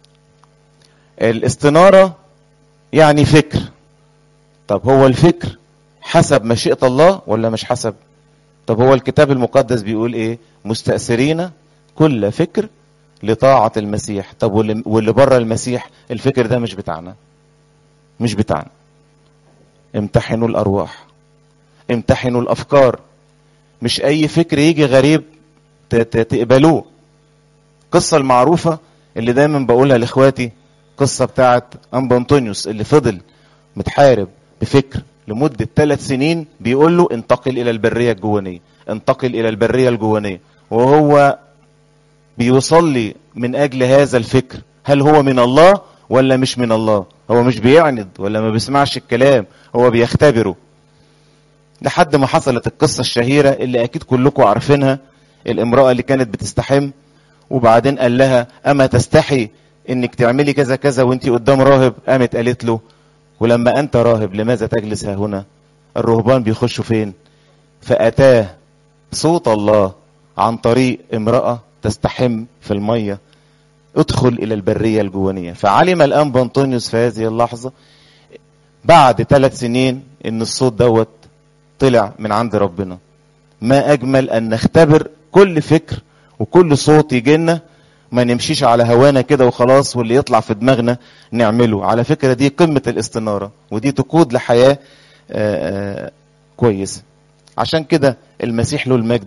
الاستنارة يعني فكر طب هو الفكر حسب مشيئة الله ولا مش حسب طب هو الكتاب المقدس بيقول ايه مستأثرين كل فكر لطاعة المسيح طب واللي, واللي بره المسيح الفكر ده مش بتاعنا مش بتاعنا امتحنوا الأرواح امتحنوا الأفكار مش أي فكر يجي غريب ت- ت- تقبلوه القصة المعروفة اللي دايما بقولها لإخواتي قصة بتاعت أنبا أنطونيوس اللي فضل متحارب بفكر لمدة ثلاث سنين بيقول له انتقل إلى البرية الجوانية انتقل إلى البرية الجوانية وهو بيصلي من أجل هذا الفكر هل هو من الله ولا مش من الله هو مش بيعند ولا ما بيسمعش الكلام هو بيختبره لحد ما حصلت القصة الشهيرة اللي أكيد كلكم عارفينها الامرأة اللي كانت بتستحم وبعدين قال لها أما تستحي إنك تعملي كذا كذا وانت قدام راهب قامت قالت له ولما أنت راهب لماذا تجلس ها هنا الرهبان بيخشوا فين فأتاه صوت الله عن طريق امرأة تستحم في المية ادخل إلى البرية الجوانية فعلم الآن بنطونيوس في هذه اللحظة بعد ثلاث سنين ان الصوت دوت طلع من عند ربنا ما اجمل ان نختبر كل فكر وكل صوت يجينا ما نمشيش على هوانا كده وخلاص واللي يطلع في دماغنا نعمله على فكرة دي قمة الاستنارة ودي تقود لحياة آآ آآ كويسة عشان كده المسيح له المجد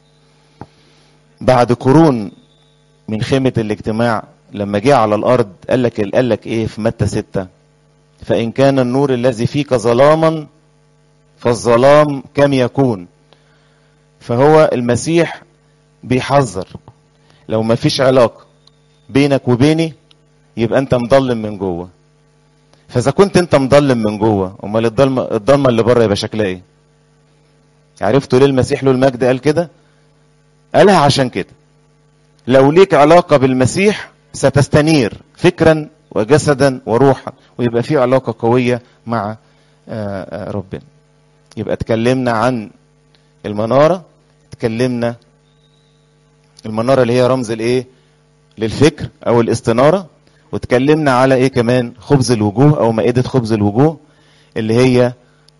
بعد قرون من خيمة الاجتماع لما جه على الارض قال لك قال لك ايه في متى ستة فان كان النور الذي فيك ظلاما فالظلام كم يكون فهو المسيح بيحذر لو ما فيش علاقة بينك وبيني يبقى انت مضلم من جوه فاذا كنت انت مضلم من جوه امال الضلمه الضلمه اللي بره يبقى شكلها ايه عرفتوا ليه المسيح له المجد قال كده قالها عشان كده لو ليك علاقه بالمسيح ستستنير فكرا وجسدا وروحا ويبقى في علاقه قويه مع ربنا يبقى اتكلمنا عن المناره اتكلمنا المناره اللي هي رمز الايه للفكر او الاستناره واتكلمنا على ايه كمان خبز الوجوه او مائده خبز الوجوه اللي هي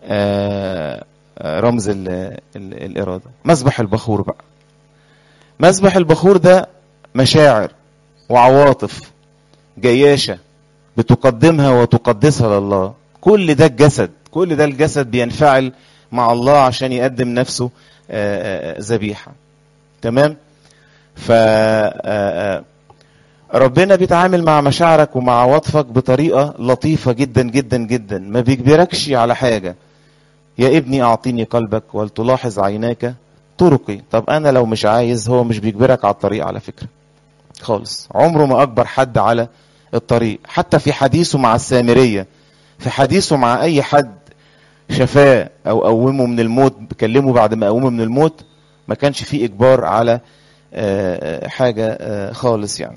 رمز ال ال الاراده مسبح البخور بقى مسبح البخور ده مشاعر وعواطف جياشه بتقدمها وتقدسها لله كل ده الجسد كل ده الجسد بينفعل مع الله عشان يقدم نفسه ذبيحه تمام ف ربنا بيتعامل مع مشاعرك ومع عواطفك بطريقه لطيفه جدا جدا جدا ما بيجبركش على حاجه يا ابني اعطيني قلبك ولتلاحظ عيناك طرقي طب انا لو مش عايز هو مش بيجبرك على الطريق على فكره خالص عمره ما اجبر حد على الطريق حتى في حديثه مع السامريه في حديثه مع اي حد شفاه او قومه من الموت كلمه بعد ما قومه من الموت ما كانش فيه اجبار على حاجه خالص يعني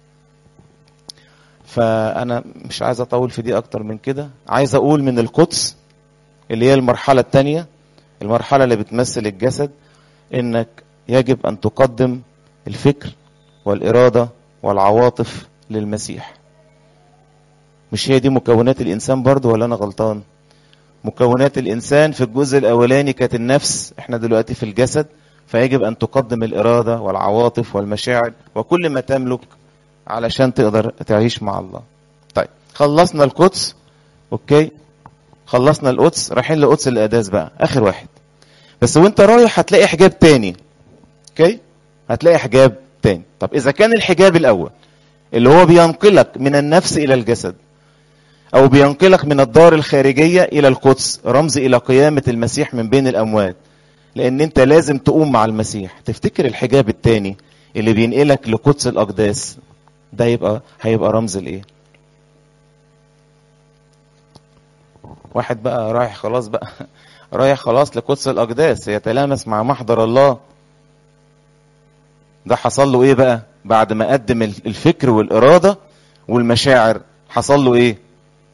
فانا مش عايز اطول في دي اكتر من كده عايز اقول من القدس اللي هي المرحله الثانيه المرحله اللي بتمثل الجسد انك يجب ان تقدم الفكر والاراده والعواطف للمسيح مش هي دي مكونات الانسان برضو ولا انا غلطان مكونات الانسان في الجزء الاولاني كانت النفس احنا دلوقتي في الجسد فيجب ان تقدم الاراده والعواطف والمشاعر وكل ما تملك علشان تقدر تعيش مع الله طيب خلصنا القدس اوكي خلصنا القدس رايحين لقدس القداس بقى اخر واحد بس وانت رايح هتلاقي حجاب تاني اوكي هتلاقي حجاب تاني طب اذا كان الحجاب الاول اللي هو بينقلك من النفس الى الجسد او بينقلك من الدار الخارجيه الى القدس رمز الى قيامه المسيح من بين الاموات لان انت لازم تقوم مع المسيح تفتكر الحجاب التاني اللي بينقلك لقدس الاقداس ده يبقى هيبقى رمز الايه واحد بقى رايح خلاص بقى رايح خلاص لقدس الاقداس يتلامس مع محضر الله ده حصل له ايه بقى بعد ما قدم الفكر والاراده والمشاعر حصل له ايه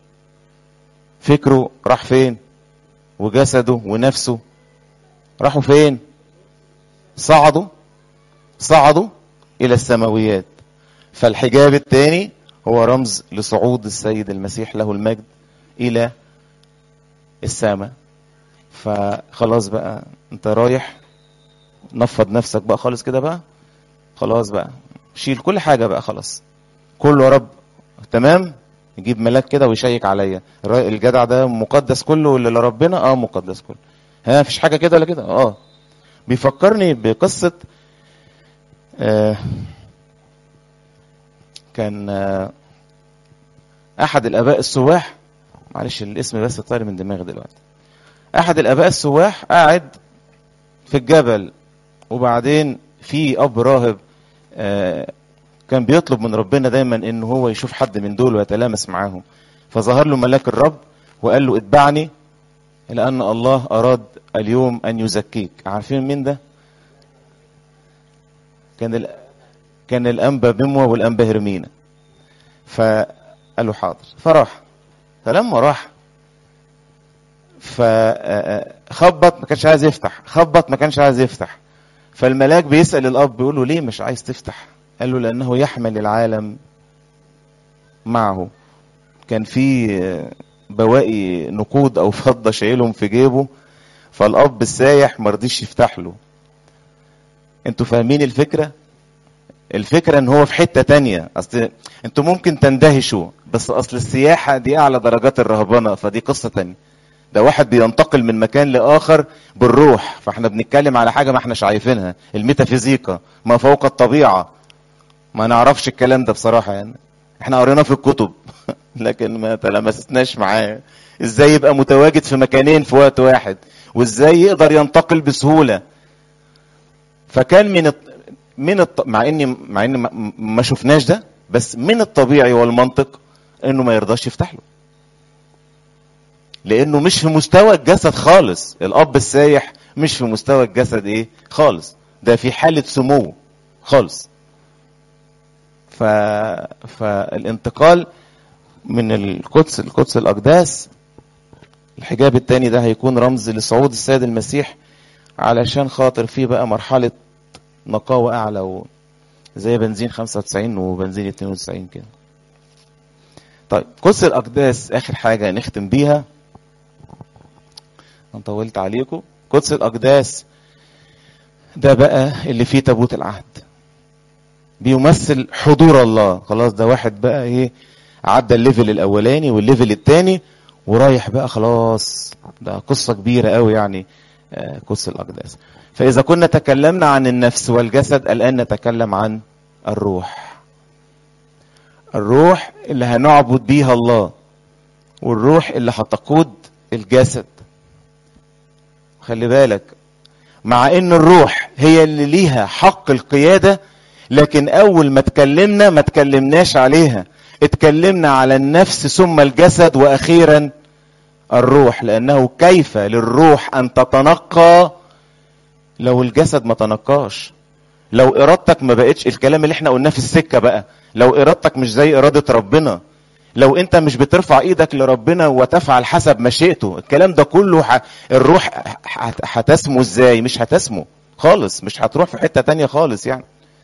فكره راح فين وجسده ونفسه راحوا فين صعدوا صعدوا الى السماويات فالحجاب الثاني هو رمز لصعود السيد المسيح له المجد الى السماء فخلاص بقى انت رايح نفض نفسك بقى خالص كده بقى خلاص بقى شيل كل حاجه بقى خلاص كله يا رب تمام يجيب ملاك كده ويشيك عليا الجدع ده مقدس كله ولا لربنا اه مقدس كله ها فيش حاجه كده ولا كده اه بيفكرني بقصه آه كان آه احد الاباء السواح معلش الاسم بس طاير من دماغي دلوقتي احد الاباء السواح قاعد في الجبل وبعدين في اب راهب آه كان بيطلب من ربنا دايما ان هو يشوف حد من دول ويتلامس معاهم فظهر له ملاك الرب وقال له اتبعني لان الله اراد اليوم ان يزكيك عارفين مين ده كان ال... كان الانبا بموى والانبا هرمينا فقال له حاضر فراح فلما راح فخبط ما كانش عايز يفتح خبط ما كانش عايز يفتح فالملاك بيسأل الأب بيقول له ليه مش عايز تفتح قال له لأنه يحمل العالم معه كان في بواقي نقود أو فضة شايلهم في جيبه فالأب السايح مرضيش يفتح له انتوا فاهمين الفكرة الفكرة ان هو في حتة تانية اصل انتوا ممكن تندهشوا بس اصل السياحة دي اعلى درجات الرهبنة فدي قصة تانية ده واحد بينتقل من مكان لاخر بالروح فاحنا بنتكلم على حاجة ما احنا شايفينها الميتافيزيقا ما فوق الطبيعة ما نعرفش الكلام ده بصراحة يعني احنا قريناه في الكتب لكن ما تلمستناش معاه ازاي يبقى متواجد في مكانين في وقت واحد وازاي يقدر ينتقل بسهولة فكان من من الط... مع اني مع ان ما... ما شفناش ده بس من الطبيعي والمنطق انه ما يرضاش يفتح له لانه مش في مستوى الجسد خالص الاب السايح مش في مستوى الجسد ايه خالص ده في حالة سمو خالص ف... فالانتقال من القدس القدس الأقداس الحجاب التاني ده هيكون رمز لصعود السيد المسيح علشان خاطر فيه بقى مرحلة نقاوة أعلى و... زي بنزين 95 وبنزين 92 كده طيب قدس الأقداس آخر حاجة نختم بيها أنا طولت عليكم قدس الأقداس ده بقى اللي فيه تابوت العهد بيمثل حضور الله خلاص ده واحد بقى ايه عدى الليفل الاولاني والليفل الثاني ورايح بقى خلاص ده قصة كبيرة قوي يعني آه، قدس الأقداس فإذا كنا تكلمنا عن النفس والجسد الآن نتكلم عن الروح الروح اللي هنعبد بيها الله والروح اللي هتقود الجسد خلي بالك مع ان الروح هي اللي ليها حق القيادة لكن اول ما تكلمنا ما تكلمناش عليها اتكلمنا على النفس ثم الجسد واخيرا الروح لانه كيف للروح ان تتنقى لو الجسد ما تنقاش لو ارادتك ما بقتش الكلام اللي احنا قلناه في السكة بقى لو ارادتك مش زي ارادة ربنا لو انت مش بترفع ايدك لربنا وتفعل حسب مشيئته الكلام ده كله ح... الروح ح... هتسمو ازاي مش هتسمو خالص مش هتروح في حتة تانية خالص يعني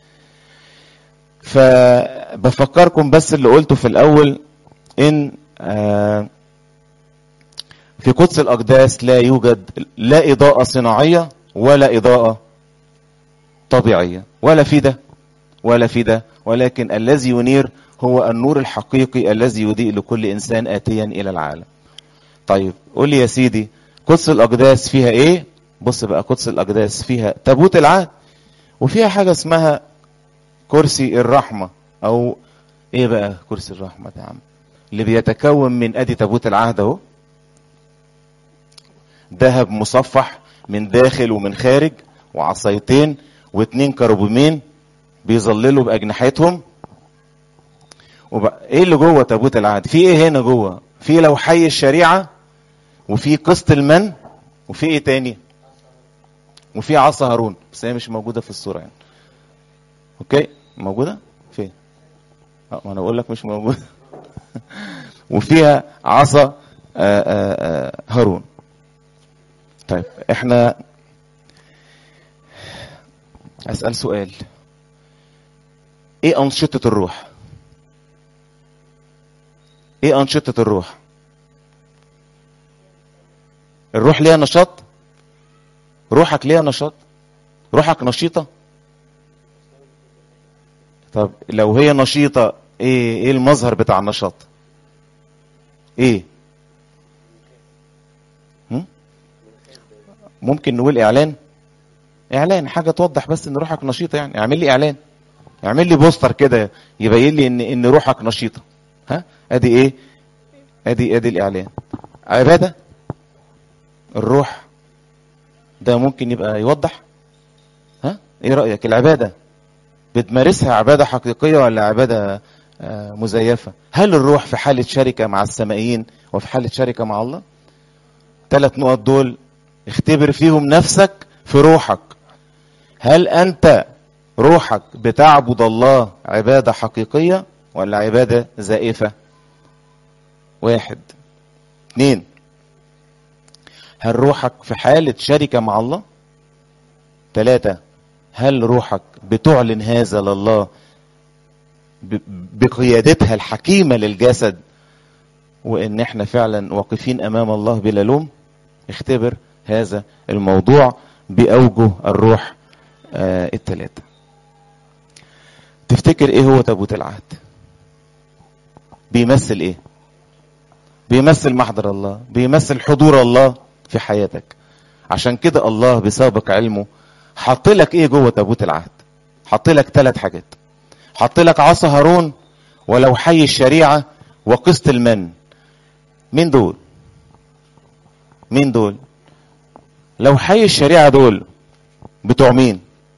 فبفكركم بس اللي قلته في الاول ان آه في قدس الاقداس لا يوجد لا اضاءة صناعية ولا اضاءة طبيعية ولا في ده ولا في ده ولكن الذي ينير هو النور الحقيقي الذي يضيء لكل انسان اتيا الى العالم طيب قول لي يا سيدي قدس الاقداس فيها ايه بص بقى قدس الاقداس فيها تابوت العهد وفيها حاجه اسمها كرسي الرحمه او ايه بقى كرسي الرحمه ده يا عم اللي بيتكون من ادي تابوت العهد اهو ذهب مصفح من داخل ومن خارج وعصايتين واتنين كروبيمين بيظللوا باجنحتهم وبقى ايه اللي جوه تابوت العهد في ايه هنا جوه في لوحي الشريعه وفي قسط المن وفي ايه تاني وفي عصا هارون بس هي مش موجوده في الصوره يعني اوكي موجوده فين اه ما انا بقول لك مش موجوده وفيها عصا آه، آه، آه، هارون طيب احنا اسال سؤال ايه انشطه الروح ايه انشطه الروح الروح ليها نشاط روحك ليها نشاط روحك نشيطه طب لو هي نشيطه ايه ايه المظهر بتاع النشاط ايه هم؟ ممكن نقول اعلان اعلان حاجه توضح بس ان روحك نشيطه يعني اعمل لي اعلان اعمل لي بوستر كده يبين لي ان ان روحك نشيطه ها ادي ايه ادي ادي الاعلان عباده الروح ده ممكن يبقى يوضح ها ايه رايك العباده بتمارسها عباده حقيقيه ولا عباده آه، مزيفه هل الروح في حاله شركه مع السمائيين وفي حاله شركه مع الله ثلاث نقط دول اختبر فيهم نفسك في روحك هل انت روحك بتعبد الله عباده حقيقيه ولا عباده زائفه واحد اثنين هل روحك في حالة شركة مع الله ثلاثة هل روحك بتعلن هذا لله ب- بقيادتها الحكيمة للجسد وان احنا فعلا واقفين امام الله بلا لوم اختبر هذا الموضوع باوجه الروح آه الثلاثة تفتكر ايه هو تابوت العهد بيمثل ايه بيمثل محضر الله بيمثل حضور الله في حياتك عشان كده الله بسابق علمه حط لك ايه جوه تابوت العهد حط لك ثلاث حاجات حط لك عصا هارون ولو حي الشريعه وقسط المن مين دول مين دول لو حي الشريعه دول بتوع مين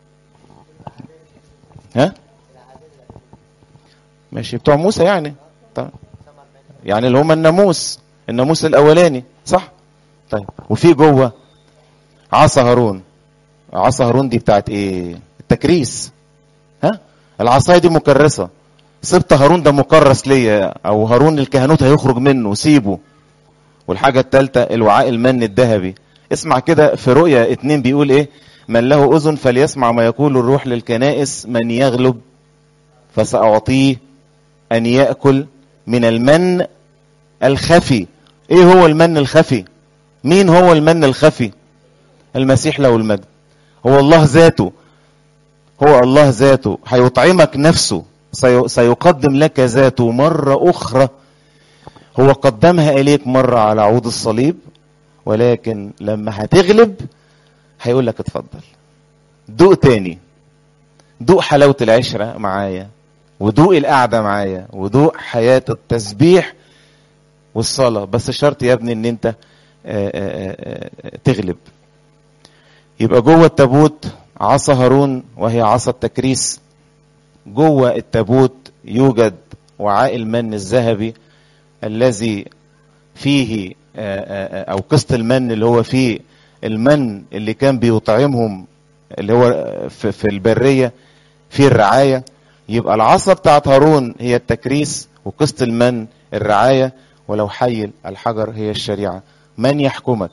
ها ماشي بتوع موسى يعني طيب يعني اللي هم الناموس الناموس الاولاني صح طيب وفي جوه عصا هارون عصا هارون دي بتاعت ايه التكريس ها العصايه دي مكرسه سبت هارون ده مكرس ليا او هارون الكهنوت هيخرج منه سيبه والحاجه الثالثه الوعاء المن الذهبي اسمع كده في رؤيا اتنين بيقول ايه من له اذن فليسمع ما يقول الروح للكنائس من يغلب فساعطيه ان ياكل من المن الخفي ايه هو المن الخفي مين هو المن الخفي المسيح له المجد هو الله ذاته هو الله ذاته هيطعمك نفسه سي- سيقدم لك ذاته مرة أخرى هو قدمها إليك مرة على عود الصليب ولكن لما هتغلب هيقول لك اتفضل دوق تاني دوق حلاوة العشرة معايا ودوق القعدة معايا ودوق حياة التسبيح والصلاة بس شرط يا ابني ان انت آه، آه، آه، آه، تغلب يبقى جوه التابوت عصا هارون وهي عصا التكريس جوه التابوت يوجد وعاء المن الذهبي الذي فيه آه، آه، آه، او قسط المن اللي هو فيه المن اللي كان بيطعمهم اللي هو في في البريه فيه الرعايه يبقى العصا بتاعت هارون هي التكريس وقسط المن الرعايه ولو حيل الحجر هي الشريعه من يحكمك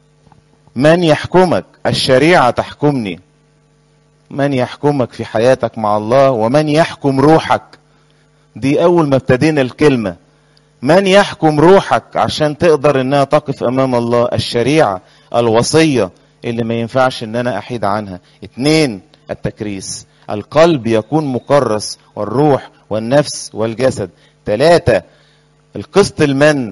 من يحكمك الشريعه تحكمني من يحكمك في حياتك مع الله ومن يحكم روحك دي اول ما ابتدينا الكلمه من يحكم روحك عشان تقدر انها تقف امام الله الشريعه الوصيه اللي ما ينفعش ان انا احيد عنها اتنين التكريس القلب يكون مكرس والروح والنفس والجسد ثلاثة القسط المن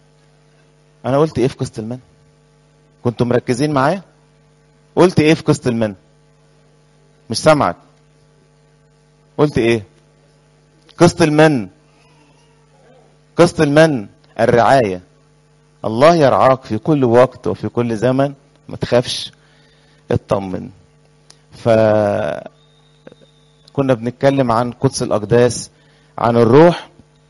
انا قلت ايه في قسط المن كنتوا مركزين معايا قلت ايه في قسط المن مش سامعك قلت ايه قسط المن قسط المن الرعاية الله يرعاك في كل وقت وفي كل زمن ما تخافش اطمن ف كنا بنتكلم عن قدس الأقداس عن الروح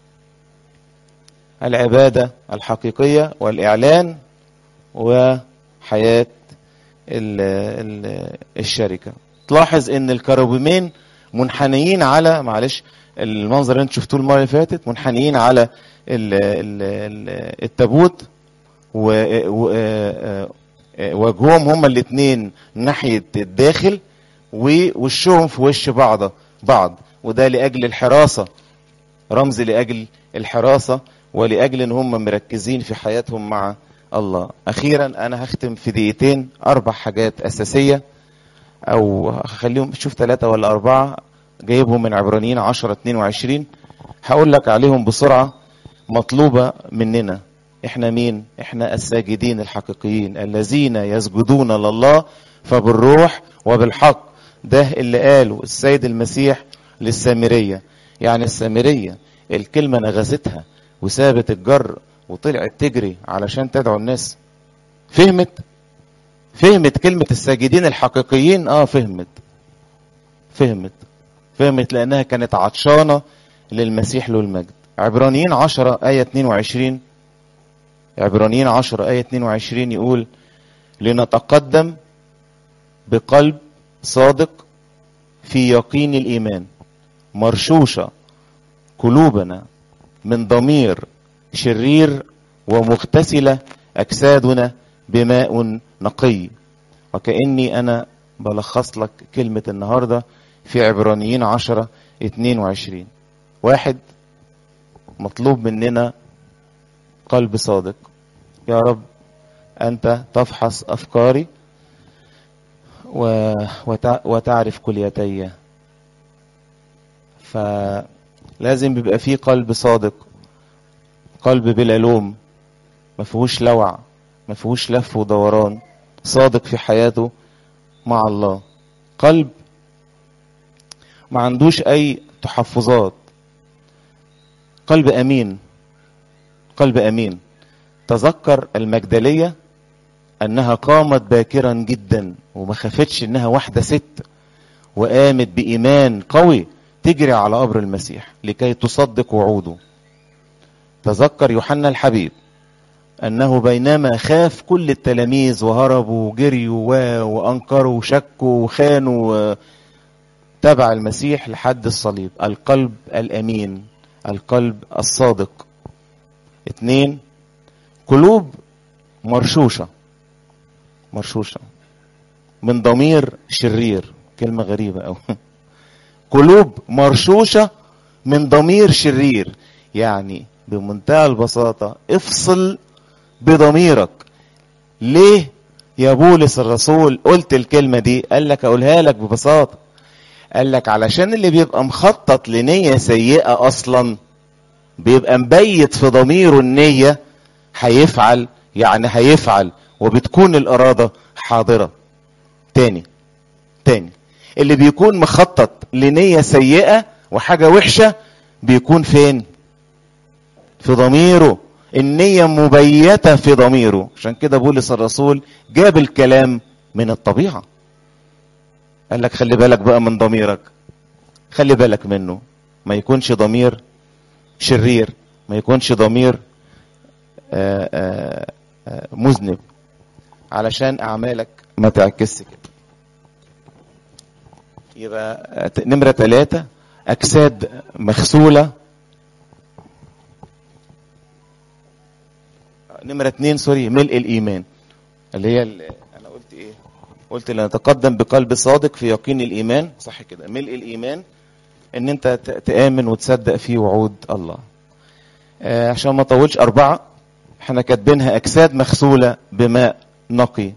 العبادة الحقيقية والإعلان وحياة ال ال الشركة تلاحظ ان الكروبيمين منحنيين على معلش المنظر اللي انت شفتوه المره اللي فاتت منحنيين على ال ال ال التابوت و- و- آه، آه، وجههم هما الاثنين ناحيه الداخل ووشهم في وش بعض بعض وده لاجل الحراسه رمز لاجل الحراسه ولاجل ان هم مركزين في حياتهم مع الله اخيرا انا هختم في دقيقتين اربع حاجات اساسيه او هخليهم شوف ثلاثة ولا أربعة جايبهم من عبرانيين 10 22 هقول لك عليهم بسرعة مطلوبة مننا احنا مين احنا الساجدين الحقيقيين الذين يسجدون لله فبالروح وبالحق ده اللي قاله السيد المسيح للسامرية يعني السامرية الكلمة نغزتها وسابت الجر وطلعت تجري علشان تدعو الناس فهمت فهمت كلمة الساجدين الحقيقيين اه فهمت فهمت فهمت لأنها كانت عطشانة للمسيح له المجد عبرانيين 10 آية 22 عبرانيين 10 آية 22 يقول لنتقدم بقلب صادق في يقين الإيمان مرشوشة قلوبنا من ضمير شرير ومغتسلة أجسادنا بماء نقي وكأني أنا بلخص لك كلمة النهاردة في عبرانيين عشرة اتنين وعشرين واحد مطلوب مننا قلب صادق يا رب أنت تفحص أفكاري و... وتع... وتعرف كليتي فلازم بيبقى فيه قلب صادق قلب بلا لوم ما فيهوش لوع ما فيهوش لف ودوران صادق في حياته مع الله قلب ما عندوش اي تحفظات قلب امين قلب امين تذكر المجدليه انها قامت باكرا جدا وما خافتش انها واحده ست وقامت بايمان قوي تجري على قبر المسيح لكي تصدق وعوده تذكر يوحنا الحبيب أنه بينما خاف كل التلاميذ وهربوا وجريوا و- وأنكروا وشكوا وخانوا تبع المسيح لحد الصليب القلب الأمين القلب الصادق اتنين قلوب مرشوشة مرشوشة من ضمير شرير كلمة غريبة أوي قلوب مرشوشة من ضمير شرير يعني بمنتهى البساطة افصل بضميرك ليه يا بولس الرسول قلت الكلمة دي قال لك أقولها لك ببساطة قال لك علشان اللي بيبقى مخطط لنية سيئة أصلا بيبقى مبيت في ضميره النية هيفعل يعني هيفعل وبتكون الإرادة حاضرة تاني تاني اللي بيكون مخطط لنية سيئة وحاجة وحشة بيكون فين في ضميره النية مبيتة في ضميره عشان كده بولس الرسول جاب الكلام من الطبيعة قال لك خلي بالك بقى من ضميرك خلي بالك منه ما يكونش ضمير شرير ما يكونش ضمير آآ آآ آآ مذنب علشان أعمالك ما تعكسش كده يبقى نمرة ثلاثة أجساد مغسولة نمرة اتنين سوري ملء الإيمان اللي هي اللي أنا قلت إيه قلت لنتقدم بقلب صادق في يقين الإيمان صح كده ملء الإيمان إن أنت ت- تآمن وتصدق في وعود الله آه عشان ما أطولش أربعة احنا كاتبينها أجساد مغسولة بماء نقي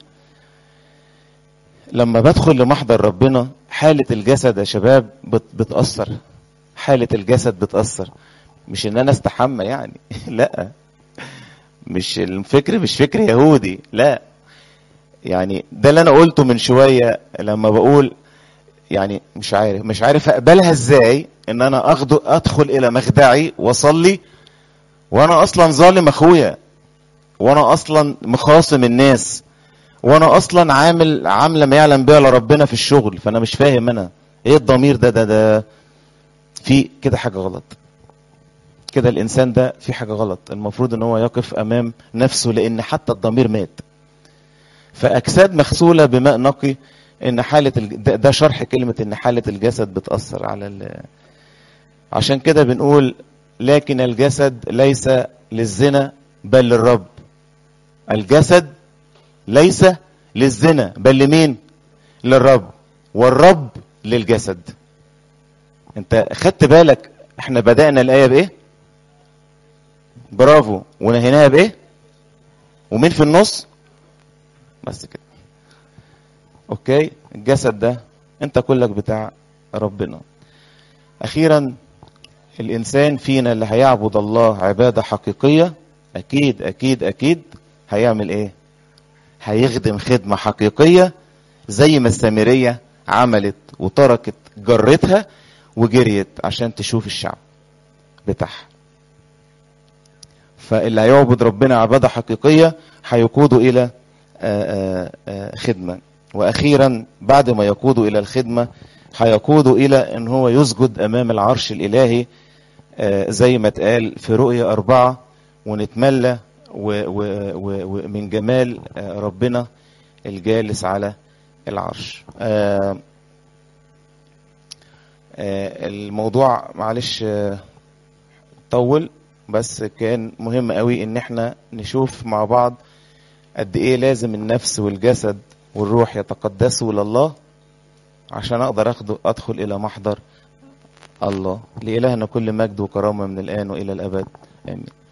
لما بدخل لمحضر ربنا حالة الجسد يا شباب بت- بتأثر حالة الجسد بتأثر مش ان انا استحمى يعني لا مش الفكر مش فكر يهودي لا يعني ده اللي انا قلته من شوية لما بقول يعني مش عارف مش عارف اقبلها ازاي ان انا اخده ادخل الى مخدعي واصلي وانا اصلا ظالم اخويا وانا اصلا مخاصم الناس وانا اصلا عامل عامله ما يعلم بها الا ربنا في الشغل فانا مش فاهم انا ايه الضمير ده ده ده في كده حاجه غلط كده الانسان ده في حاجه غلط المفروض ان هو يقف امام نفسه لان حتى الضمير مات فاجساد مغسوله بماء نقي ان حاله الج... ده, ده شرح كلمه ان حاله الجسد بتاثر على ال... عشان كده بنقول لكن الجسد ليس للزنا بل للرب الجسد ليس للزنا بل لمين للرب والرب للجسد انت خدت بالك احنا بدأنا الآية بإيه برافو ونهيناها بإيه ومين في النص بس كده اوكي الجسد ده انت كلك بتاع ربنا اخيرا الانسان فينا اللي هيعبد الله عبادة حقيقية اكيد اكيد اكيد هيعمل ايه هيخدم خدمة حقيقية زي ما السامرية عملت وتركت جرتها وجريت عشان تشوف الشعب بتاعها فاللي هيعبد ربنا عبادة حقيقية هيقوده إلى آآ آآ خدمة وأخيرا بعد ما يقوده إلى الخدمة هيقوده إلى أن هو يسجد أمام العرش الإلهي زي ما اتقال في رؤية أربعة ونتملى ومن جمال ربنا الجالس على العرش الموضوع معلش طول بس كان مهم قوي ان احنا نشوف مع بعض قد ايه لازم النفس والجسد والروح يتقدسوا لله عشان اقدر اخده ادخل الى محضر الله لإلهنا كل مجد وكرامة من الآن وإلى الأبد آمين